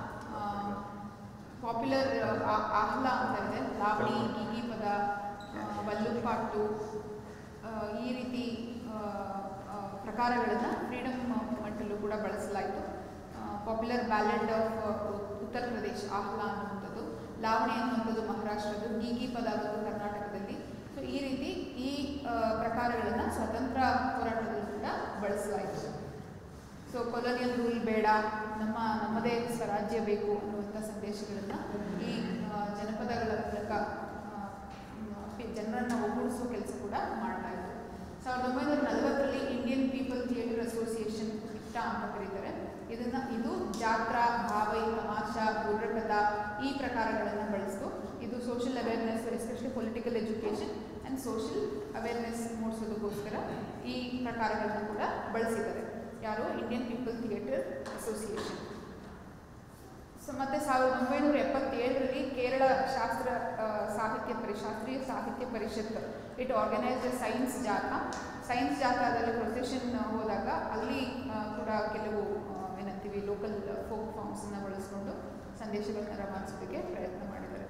ಪಾಪ್ಯುಲರ್ ಆಹ್ಲ ಅಂತ ಇದೆ ಲಾವಣಿ ಗೀಗಿ ಪದ ಆ, ವಲ್ಲುಪಾಟು ಆ, ಈ ರೀತಿ ಪ್ರಕಾರಗಳನ್ನು ಫ್ರೀಡಮ್ ಮೂಮೆಂಟಲ್ಲೂ ಕೂಡ ಬಳಸಲಾಯಿತು ಪಾಪ್ಯುಲರ್ ಬ್ಯಾಲೆಡ್ ಆಫ್ ಉತ್ತರ ಪ್ರದೇಶ್ ಆಹ್ಲ ಅನ್ನುವಂಥದ್ದು ಲಾವಣಿ ಅನ್ನುವಂಥದ್ದು ಮಹಾರಾಷ್ಟ್ರದ್ದು ಗೀಗಿ ಪದ ಬಂದು ಕರ್ನಾಟಕದಲ್ಲಿ ಸೊ ಈ ರೀತಿ ಈ ಆ, ಪ್ರಕಾರಗಳನ್ನು ಸ್ವತಂತ್ರ ಹೋರಾಟದಲ್ಲೂ ಕೂಡ ಬಳಸಲಾಯಿತು ಸೊ ಕೊಲೋನಿಯಲ್ ರೂಲ್ ಬೇಡ ನಮ್ಮ ನಮ್ಮದೇ ಸ್ವರಾಜ್ಯ ಬೇಕು ಅನ್ನುವಂಥ ಸಂದೇಶಗಳನ್ನು ಈ ಆ, ಜನಪದಗಳ ಮೂಲಕ ಆ, ಮ್, ಜನರನ್ನು ಒಗ್ಗೂಡಿಸುವ ಕೆಲಸ ಕೂಡ ಮಾಡಲಾಯಿತು ಸಾವಿರದ ಒಂಬೈನೂರ ನಲವತ್ತರಲ್ಲಿ ಇಂಡಿಯನ್ ಪೀಪಲ್ ಥಿಯೇಟರ್ ಅಸೋಸಿಯೇಷನ್ ಇಟ್ಟ ಅಂತ ಕರೀತಾರೆ ಇದನ್ನು ಇದು ಜಾತ್ರಾ ಭಾವೈ ತಮಾಷಾ ಬುರ್ರಕಥ ಈ ಪ್ರಕಾರಗಳನ್ನು ಬಳಸ್ತು ಇದು social awareness especially political education and social awareness ಮೂಡಿಸೋದಕ್ಕೋಸ್ಕರ ಈ ಪ್ರಕಾರಗಳನ್ನು ಕೂಡ ಬಳಸಿದ್ದಾರೆ ಯಾರು Indian people theatre association so ಮತ್ತು ಸಾವಿರದ ಒಂಬೈನೂರ ಎಪ್ಪತ್ತೇಳರಲ್ಲಿ ಕೇರಳ ಶಾಸ್ತ್ರ ಆ, ಸಾಹಿತ್ಯ ಪರಿ Shastriya Sahitya Parishat it organise science jatha science ಜಾಥಾದಲ್ಲಿ ಪ್ರೊಸೆಷನ್ ಹೋದಾಗ ಅಲ್ಲಿ ಆ, ಕೂಡ ಕೆಲವು ಆ, ಏನಂತೀವಿ ಲೋಕಲ್ ಫೋಕ್ ಫಾರ್ಮ್ಸನ್ನು ಬಳಸ್ಕೊಂಡು ಸಂದೇಶಗಳನ್ನ ರವಾನಿಸೋದಕ್ಕೆ ಪ್ರಯತ್ನ ಮಾಡಿದ್ದಾರೆ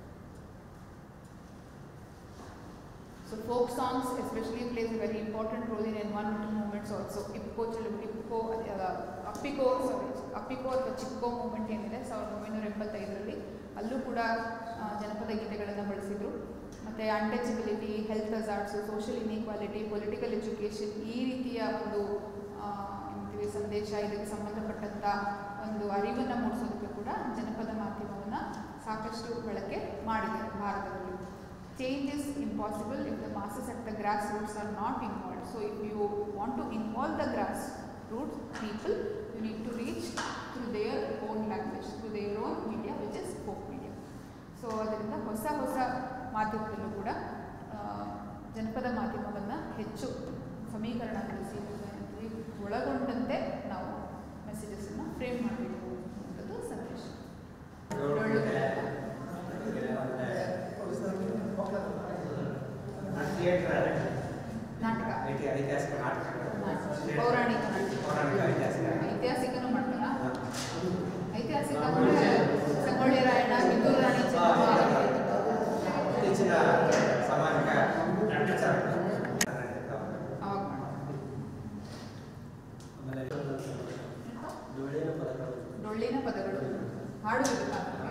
so folk songs especially plays a very important role in environmental movements also ಇಪ್ಕೋ ಚಲು ಇಪ್ಕೋ ಅಪ್ಪಿಕೋ ಸಾರಿ ಅಪ್ಪಿಕೋ ಅಥವಾ ಚಿಪ್ಕೋ ಮೂವ್ಮೆಂಟ್ ಏನಿದೆ ಸಾವಿರದ ಒಂಬೈನೂರ ಎಂಬತ್ತೈದರಲ್ಲಿ ಅಲ್ಲೂ ಕೂಡ ಆ, ಜನಪದ ಗೀತೆಗಳನ್ನು ಬಳಸಿದರು ಮತ್ತು untouchability health hazards social inequality political education ಈ ರೀತಿಯ ಒಂದು ಆ, ಏನಂತೀವಿ ಸಂದೇಶ ಇದಕ್ಕೆ ಸಂಬಂಧಪಟ್ಟಂಥ ಒಂದು ಅರಿವನ್ನು ಮೂಡಿಸೋದಕ್ಕೆ ಕೂಡ ಜನಪದ ಮಾಧ್ಯಮವನ್ನು ಸಾಕಷ್ಟು ಬಳಕೆ ಮಾಡಿದೆ ಭಾರತದಲ್ಲಿ change is impossible if the masses at the grass roots are not involve so if you want to involve the grass roots people you need to reach through their own language through their own media which is folk media so ಅದರಿಂದ ಹೊಸ ಹೊಸ ಮಾಧ್ಯಮದಲ್ಲೂ ಕೂಡ ಆ, ಜನಪದ ಮಾಧ್ಯಮವನ್ನು ಹೆಚ್ಚು ಸಮೀಕರಣಗೊಳಿಸಿ ಏನಂತೀವಿ, ಒಳಗೊಂಡಂತೆ ನಾವು ಮೆಸೇಜಸನ್ನು ಫ್ರೇಮ್ ಮಾಡಬೇಕು ಅನ್ನೋದು ಸಂದೇಶ ಡೊಳ್ಳು ನಾಟಕ ಐತಿಹಾಸಿಕ ನಾಟಕ ಪೌರಾಣಿಕ ನಾಟಕ ಪೌರಾಣಿಕ ಐತಿಹಾಸಿಕ ಐತಿಹಾಸಿಕನೂ ಮಾಡ್ತಾರಾ ಐತಿಹಾಸಿಕ ಅಂದರೆ ಸಂಗೊಳ್ಳಿ ರಾಯಣ್ಣ ಕಿತ್ತೂರು ರಾಣಿ ಚೆನ್ನಮ್ಮ ಇತ್ತೀಚಿನ ಸಾಮಾಜಿಕ ವಿಚಾರ ಅವಾಗ ಮಾಡೋದು ಆಮೇಲೆ ಡೊಳ್ಳಿನ ಪದಗಳು ಹಾಡುವುದು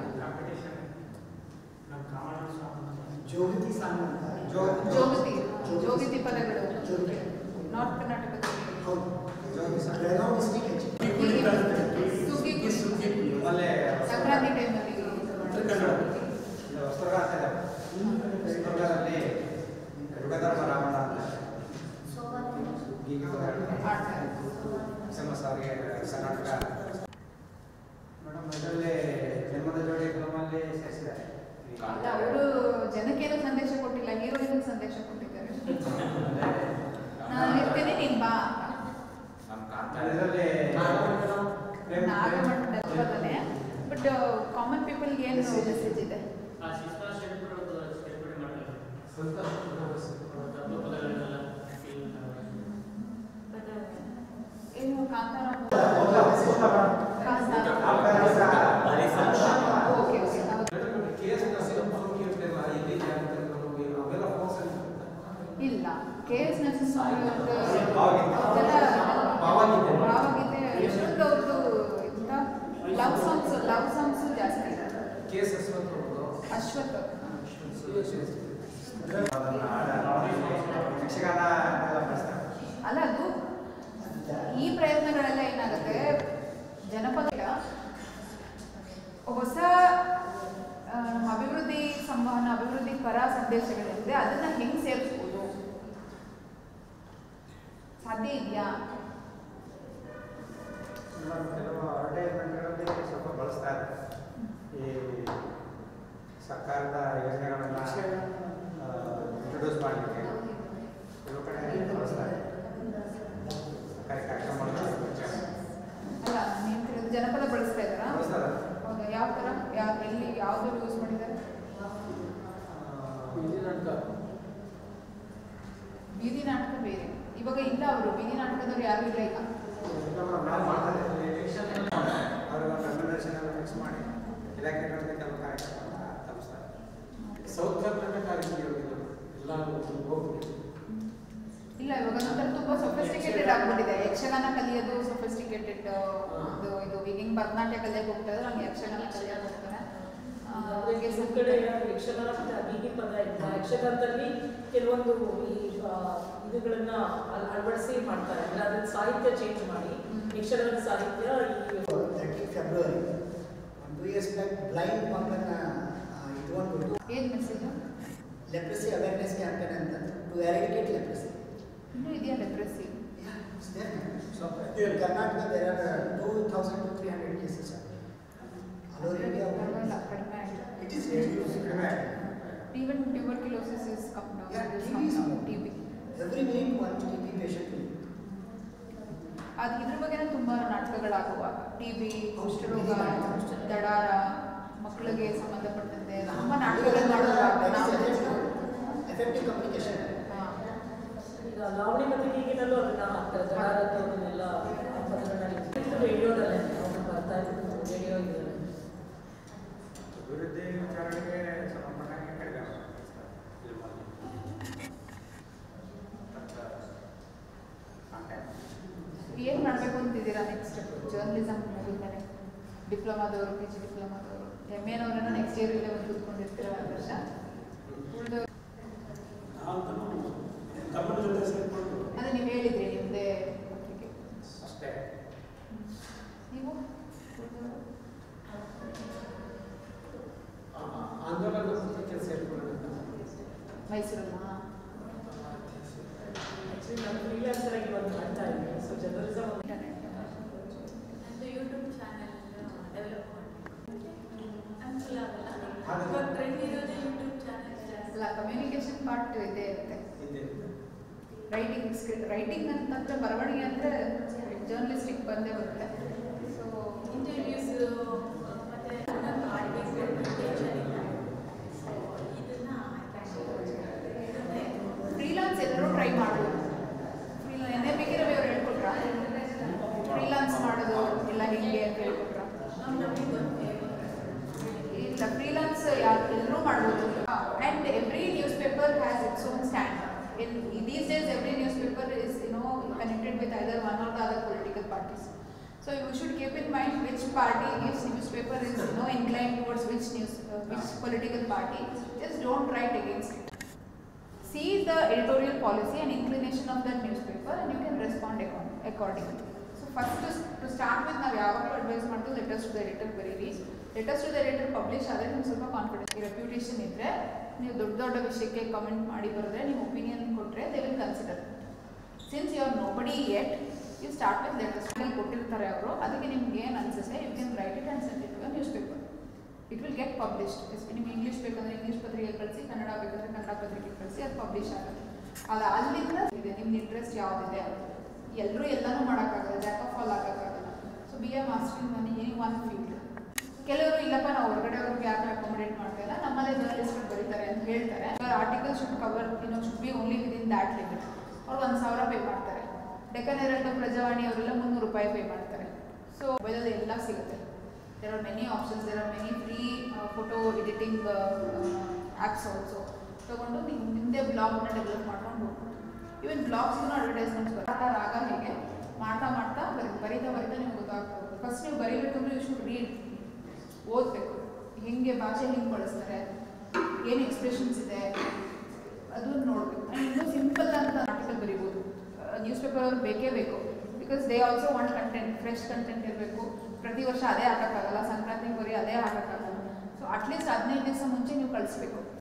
ಜೋಗತಿ ಸಾಂಗ್ ಅಂತ ಜೋ- ಜೋಗತಿ ಜೋಗತಿ ಪದಗಳು ನಾರ್ತ್ ಕರ್ನಾಟಕದಲ್ಲಿ ಹೌದು ಜೋಗಿ ಸಾಂಗ್. ಬೆಳಗಾವಿ ಡಿಸ್ಟಿಕ್ ಸುಗ್ಗಿ ಸುಗ್ಗಿ ಆಮೇಲೆ ಸಂಕ್ರಾಂತಿ ಟೈಮಲ್ಲಿ ಇದು ವಸ್ತ್ರಗಾರ ಇದೆ. ವಸ್ತ್ರಗಾರಲ್ಲಿ ಯುಗಧರ್ಮ ರಾವಣ ಅಂತ ಗೀಗಿಗಳು ಹೇಳ್ತಾರೆ. ಹಾಡ್ತಾರೆ ಫೇಮಸ್ ಅವರಿಗೆ ಕರ್ನಾಟಕ ಮೇಡಮ್ ಇದರಲ್ಲಿ ಜನ್ಮದ ಜೋಡಿ ಫಿಲಮಲ್ಲಿ ಸೇರಿಸಿದ್ದಾರೆ ಅಲ್ಲ ಅವರು ಜನಕ್ಕೇನು ಸಂದೇಶ ಕೊಟ್ಟಿಲ್ಲ ಹೀರೋಯಿನ್ ಸಂದೇಶ ಕೊಟ್ಟಿದ್ದಾರೆ ನಾನು ಇರ್ತೀನಿ ನೀನ್ ಬಾ ಇದರಲ್ಲಿ ಪ್ರೇಮ್- ನಾಗಮಠದಲ್ಲೇ ಬಟ್ ಕಾಮನ್ ಪೀಪಲ್ಗೆ ಏನು ಮೆಸೇಜ್ ಇದೆ ಆ ಶಿಸ್ತಾ ಶೆಟ್ರು ಸೇರ್ಪಡೆ ಮಾಡ್ತಾರೆ ತತ್ವಪದಗಳನ್ನೆಲ್ಲ ಏನು ಕಾಂತಾರ ಕಾಂತಾರ. ಓಕೆ ಓಕೆ ಹೌದು. ಕೇಸ್ ನರಸಿಂಹಸ್ವಾಮಿ ಇರ್ಲಿಲ್ಲ, ಇಲ್ಲಿ ಜಾನಪದಗಳು ಇವು ಅವೆಲ್ಲ ಫೋಕ್ಸ್ ಅಲ್ಲಿ ಇಲ್ಲ ಕೆ ಎಸ್ ನರಸಿಂಹಸ್ವಾಮಿ ಅವ್ರದ್ದು ಭಾವಗೀತೆ. ಅದೆಲ್ಲ ಭಾವಗೀತೆ. ಭಾವಗೀತೆ ಯಶವಂತ್ ಅವ್ರದ್ದು ಇಂಥ ಲವ್ ಸಾಂಗ್ಸ್ ಲವ್ ಸಾಂಗ್ಸ್ ಜಾಸ್ತಿ ಇದೆ ಕೇಸ್ ಯಶವಂತ್ ಅವ್ರದ್ದು. ಅಶ್ವಥ್ ಅದನ್ನ ಯಕ್ಷಗಾನ ಎಲ್ಲ ಬಳಸ್ತಾರೆ. ಅಲ್ಲ ಅದು ಈ ಪ್ರಯತ್ನಗಳೆಲ್ಲ ಏನಾಗುತ್ತೆ ಜನಪದ ಹೊಸ ಆ, ಅಭಿವೃದ್ಧಿ ಸಂವಹನ ಅಭಿವೃದ್ಧಿ ಪರ ಸಂದೇಶಗಳಿದೆ ಅದನ್ನ ಹೆಂಗ್ ಸೇರಿಸ್ಬೋದು ಸಾಧ್ಯ ಇದೆಯಾ ಮೇಡಮ್, ಕೆಲವು ಅಡ್ವರ್ಟೈಸ್ಮೆಂಟ್ಗಳಲ್ಲಿ ಸ್ವಲ್ಪ ಬಳಸ್ತಾ ಇದ್ದಾರೆ ಈ ಸರ್ಕಾರದ ಯೋಜನೆಗಳನ್ನ ಇಂಟ್ರೊಡ್ಯೂಸ್ ಮಾಡಲಿಕ್ಕೆ ಕೆಲವು ಕಡೆ ಬಳಸ್ತಾರೆ ಸರ್ಕಾರಿ ಕಾರ್ಯಕ್ರಮಗಳನ್ನ ಅಲ್ಲ ನೀವು ತಿಳಿದು ಜನಪದ ಬಳಸ್ತಾ ಇದ್ದಾರಾ ಬಳಸ್ತಾರೆ ಹೌದಾ ಯಾವ ಥರ ಯಾವ ಎಲ್ಲಿ ಯಾವ್ದು ಯೂಸ್ ಮಾಡಿದ್ದಾರೆ ಬೀದಿ ನಾಟಕ ಬೇರೆ ಇವಾಗ ಇಲ್ಲ ಅವರು ಬೀದಿ ನಾಟಕದವ್ರು ಯಾರು ಇಲ್ಲ ಈಗ ನಾವು ಮಾಡ್ತಾ ಇದ್ದೀವಿ ಅವ್ರಿಗೆ ಒಂದು ರೆಮ್ಯುನರೇಷನ್ ಎಲ್ಲ ಫಿಕ್ಸ್ ಮಾಡಿ ಇಲಾಖೆಗಳಿಗೆ ಕೆಲವು ಕಾರ್ಯಕ್ರಮ ತಲುಪಿಸ್ತಾರೆ ಸೌತ್ ಕರ್ನಾಟಕ ಎಲ್ಲ ಹೋಗ್ಬಿಟ್ಟು ಇಲ್ಲ ಇವಾಗ ಒಂಥರ ತುಂಬಾ ಸೊಫಿಸ್ಟಿಕೇಟೆಡ್ ಆಗ್ಬಿಟ್ಟಿದೆ ಯಕ್ಷಗಾನ ಕಲಿಯೋದು ಸೊಫಿಸ್ಟಿಕೇಟೆಡ್ ಇದು ಇದು ಈಗ ಹಿಂಗ್ ಭರತನಾಟ್ಯ ಕಲಿಯಕ್ಕೆ ಹೋಗ್ತಾರೆ ನಂಗೆ ಯಕ್ಷಗಾನ ಕಲಿಯಕ್ಕೆ ಹೋಗ್ತಾರೆ ಆ, ಅವರಿಗೆ ಹಾಗೆ ಈ ಕಡೆ ಯಕ್ಷಗಾನ ಮತ್ತೆ ಅಭಿಗಿ ಪದ ಇಲ್ಲ ಯಕ್ಷಗಾನದಲ್ಲಿ ಕೆಲವೊಂದು ಈ ಆ, ಇದುಗಳನ್ನ ಅಳ್- ಅಳವಡಿಸಿ ಮಾಡ್ತಾರೆ ಅಂದ್ರೆ ಅದ್ರ ಸಾಹಿತ್ಯ ಚೇಂಜ್ ಮಾಡಿ ಯಕ್ಷಗಾನದ ಸಾಹಿತ್ಯ ಈ ತರ್ಟಿ ಫೆಬ್ರವರಿ ಒಂದು ಟೂ ಇಯರ್ಸ್ ಬ್ಯಾಕ್ ಬ್ಲೈಂಡ್ ಮಕ್ಕಳನ್ನ ಇಟ್ಕೊಂಡ್ಬಿಟ್ಟು ಏನ್ ಮೆಸೇಜ್ ಲೆಪ್ರಸಿ ಅವೇರ್ನೆಸ್ ಕ್ಯಾಂಪೇನ್ ಅಂತ ಟು ಎರಾಡಿಕೇಟ್ ಲೆಪ್ರಸಿ ಇನ್ನೂ ಇದೆಯಾ leprosy Karnataka there are two thousand to three hundred cases all over India ಪರವಾಗಿಲ್ಲ ಕಡಿಮೆ ಆಯ್ತು ಇಟ್ ಈಸ್ ರೆಡ್ಯೂಸ್ ಕಡಿಮೆ even tuberculosis is come Yeah, down TB is more. T B every minute one T B patient ಅದು ಇದ್ರ ಬಗ್ಗೆನೇ ತುಂಬಾ ನಾಟಕಗಳಾಗುವಾಗ T B ಕುಷ್ಠರೋಗ ದಡಾರ ಮಕ್ಕಳಿಗೆ ಸಂಬಂಧಪಟ್ಟಂತೆ ತುಂಬಾ ನಾಟಕಗಳು ಮಾಡುವಾಗ ನಾವು ಎಫೆಕ್ಟಿವ್ ಕಮ್ಯುನಿಕೇಶನ್ ಹಾ. ಈಗ ಲಾವಣಿ ಮತ್ತೆ ಗೀಗಿನಲ್ಲೂ ಅದನ್ನ ಹಾಕ್ತಾರೆ ಜಡಾರದ್ದು ಅದನ್ನೆಲ್ಲ ಆ ಪದಗಳನ್ನ ರೇಡಿಯೋದಲ್ಲೇ ಅವ್ರು ಬರ್ತಾ ಇದ್ರು ರೇಡಿಯೋ ಇದೆ ಅಭಿವೃದ್ಧಿ ವಿಚಾರಣೆಗೆ ಸಂಬಂಧಪಟ್ಟಂಗೆ ಕಡಿಮೆ ಫಿಲ್ಮಲ್ಲಿ ಏನ್ ಮಾಡ್ಬೇಕು ಅಂತಿದ್ದೀರಾ ನೆಕ್ಸ್ಟ್ ಜರ್ನಲಿಸಮ್ ಮುಗಿದ್ಮೇಲೆ ಡಿಪ್ಲೊಮಾದವರು ಪಿ ಜಿ ಡಿಪ್ಲೊಮಾದವರು ಎಮ್ ಎನವರನ್ನ ನೆಕ್ಸ್ಟ್ ಇಯರ್ ಇಲ್ಲೇ ಬಂದು ಕೂತ್ಕೊಂಡಿರ್ತೀರ ಒಂದು ವರ್ಷ ಉಳಿದವರು ನಾವು ಗಮನ ಜೊತೆ ಸೇರಿಕೊಂಡು ಅದೇ ನೀವು ಹೇಳಿದ್ರಿ ನಿಮ್ಮದೇ ಪತ್ರಿಕೆ ಅಷ್ಟೇ ನೀವು ಆ- ಆ- ಆಂದೋಲನ ಪತ್ರಿಕೆ ಸೇರಿಕೊಳ್ಳೋಣ ಮೈಸೂರಲ್ಲ ಆಕ್ಚುಲಿ ನಾನು ಫ್ರೀಲಾನ್ಸರ್ ಆಗಿ ಒಂದು ಮಾಡ್ತಾ ಇದ್ದೀನಿ ಸೊ ಜರ್ನಲಿಸಮ್ ಇಂಟರ್ನೆಟ್ ನಂದು ಯೂಟ್ಯೂಬ್ ಚಾನೆಲ್ ಡೆವಲಪ್ ಮಾಡಿ ಅನುಕೂಲ ಆಗಲ್ಲ ಹಾಗೆ. ಇವಾಗ ಟ್ರೆಂಡ್ ಇರೋದೇ ಯೂಟ್ಯೂಬ್ ಚಾನೆಲ್ ಜಾಸ್ತಿ ಅಲ್ಲ ಕಮ್ಯುನಿಕೇಶನ್ ಪಾರ್ಟ್ ಇದೇ ಇರುತ್ತೆ ಇದೆ ರೈಟಿಂಗ್ ಸ್ಕ್ರಿಪ್ಟ್ ರೈಟಿಂಗ್ ಅಂತಂದ್ರೆ ಬರವಣಿಗೆ ಅಂದರೆ ಜರ್ನಲಿಸ್ಟಿಕ್ ಬಂದೇ ಬರುತ್ತೆ ಸೊ ಇಂಟರ್ವ್ಯೂಸ್ ಮತ್ತೆ ಒಂದೊಂದು ಆರ್ಟಿಕಲ್ ಟೆನ್ಷನ್ ಇಲ್ಲ ಸೊ ಇದನ್ನ ಇದನ್ನೇ ಫ್ರೀಲಾನ್ಸ್ ಎಲ್ಲರೂ ಟ್ರೈ ಮಾಡ್ಬೋದು ಫ್ರೀಲಾ ಎನ್ನೇ ಬೇಕಿರೋ ಅವ್ರು ಹೇಳ್ಕೊಟ್ರಾ ಫ್ರೀಲಾನ್ಸ್ ಮಾಡೋದು ಎಲ್ಲ ಹಿಂಗೆ ಅಂತ ಹೇಳ್ಕೊಟ್ರಾ ನಾವು ನಮಗೆ ಗೊತ್ತೇ ಇಲ್ಲ ಫ್ರೀಲಾನ್ಸ್ ಯಾರು ಎಲ್ಲರೂ ಮಾಡ್ಬೋದು and every news paper has its own stand in these days every news paper is you know connected with either one or the other political parties so you should keep in mind which party gives news paper is you know incline towards which news which political party just don't write against it see the editorial policy and inclination of that newspaper and you can respond acco- accordingly. So first to, to start with ನಾವು ಯಾವಾಗಲೂ advise ಮಾಡೋದು letters to the editor ಬರೀರಿ letters to the editor publish ಆದರೆ ನಿಮ್ಗೆ ಸ್ವಲ್ಪ confidence reputation ಇದ್ದರೆ ನೀವು ದೊಡ್ಡ ದೊಡ್ಡ ವಿಷಯಕ್ಕೆ ಕಮೆಂಟ್ ಮಾಡಿ ಬರೆದ್ರೆ ನೀವು ಒಪಿನಿಯನ್ ಕೊಟ್ಟರೆ they will consider since you are nobody at you start with letters ಕೊಟ್ಟಿರ್ತಾರೆ ಅವರು ಅದಕ್ಕೆ ನಿಮ್ಗೆ ಏನು ಅನ್ಸುತ್ತೆ you can write it and send it to news paper it will get published ನಿಮ್ಗೆ ಇಂಗ್ಲೀಷ್ ಬೇಕಂದ್ರೆ ಇಂಗ್ಲೀಷ್ ಪತ್ರಿಕೆ ಕಳಿಸಿ ಕನ್ನಡ ಬೇಕಂದ್ರೆ ಕನ್ನಡ ಪತ್ರಿಕೆ ಕಳಿಸಿ ಅದು ಪಬ್ಲಿಷ್ ಆಗುತ್ತೆ ಅದು ಅಲ್ಲಿಂದ ಇದೆ ನಿಮ್ಗೆ ಇಂಟ್ರೆಸ್ಟ್ ಯಾವುದಿದೆ ಎಲ್ಲರೂ ಎಲ್ಲನೂ ಮಾಡೋಕ್ಕಾಗಲ್ಲ ಜಾಕ್ ಆಫ್ ಆಲ್ ಆಗೋಕ್ಕಾಗಲ್ಲ so be a master in many any one field ಕೆಲವರು ಇಲ್ಲಪ್ಪ ನಾವು ಹೊರಗಡೆ ಅವ್ರಿಗೆ ಯಾಕೆ ಅಕಾಮಡೇಟ್ ಮಾಡ್ತಾ ಇಲ್ಲ ನಮ್ಮಲ್ಲೇ ಜರ್ನಲಿಸ್ಟ್ಗಳು ಬರೀತಾರೆ ಅಂತ ಹೇಳ್ತಾರೆ ಆರ್ಟಿಕಲ್ ಶುಡ್ ಕವರ್ ಏನೋ should be only within that limit ಅವ್ರು ಒಂದು ಸಾವಿರ ಪೇ ಮಾಡ್ತಾರೆ ಡೆಕ್ಕನ್ ಎರಲ್ಡು ಪ್ರಜಾವಾಣಿ ಅವರೆಲ್ಲ ಮುನ್ನೂರು ರೂಪಾಯಿ ಪೇ ಮಾಡ್ತಾರೆ ಸೊ ಮೊಬೈಲಲ್ಲಿ ಎಲ್ಲ ಸಿಗುತ್ತೆ there are many options there are many free uh, photo editing uh, uh, apps also ತಗೊಂಡು ನೀವು ನಿಮ್ಮದೇ ಬ್ಲಾಗ್ನ ಡೆವಲಪ್ ಮಾಡ್ಕೊಂಡು ಹೋಗ್ಬೋದು ಈವನ್ ಬ್ಲಾಗ್ಸ್ಗೂ ಅಡ್ವರ್ಟೈಸ್ಮೆಂಟ್ಸ್ ಬರ್ತಾ ರಾಗ ಹೇಗೆ ಮಾಡ್ತಾ ಮಾಡ್ತಾ ಬರಿ ಬರೀತಾ ಬರೀತಾ ನಿಮ್ಗೆ ಗೊತ್ತಾಗ್ತದೆ ಫಸ್ಟ್ ನೀವು ಬರೀಬೇಕಂದ್ರೆ ಯು ಶುಡ್ ರೀಡ್ ಓದಬೇಕು ಹೆಂಗೆ ಭಾಷೆ ಹೆಂಗೆ ಬಳಸ್ತಾರೆ ಏನು ಎಕ್ಸ್ಪ್ರೆಷನ್ಸ್ ಇದೆ ಅದನ್ನ ನೋಡಬೇಕು ಆ್ಯಂಡ್ ಇನ್ನೂ ಸಿಂಪಲ್ ಅಂತ ಆರ್ಟಿಕಲ್ ಬರೀಬೋದು ನ್ಯೂಸ್ ಪೇಪರ್ ಅವ್ರು ಬೇಕೇ ಬೇಕು because they also want content fresh content ಇರಬೇಕು ಪ್ರತಿ ವರ್ಷ ಅದೇ ಹಾಕೋಕ್ಕಾಗಲ್ಲ ಸಂಕ್ರಾಂತಿಗೆ ಬರೀ ಅದೇ ಹಾಕೋಕ್ಕಾಗಲ್ಲ ಸೊ ಅಟ್ಲೀಸ್ಟ್ ಹದಿನೈದು ದಿವಸ ಮುಂಚೆ ನೀವು ಕಳಿಸ್ಬೇಕು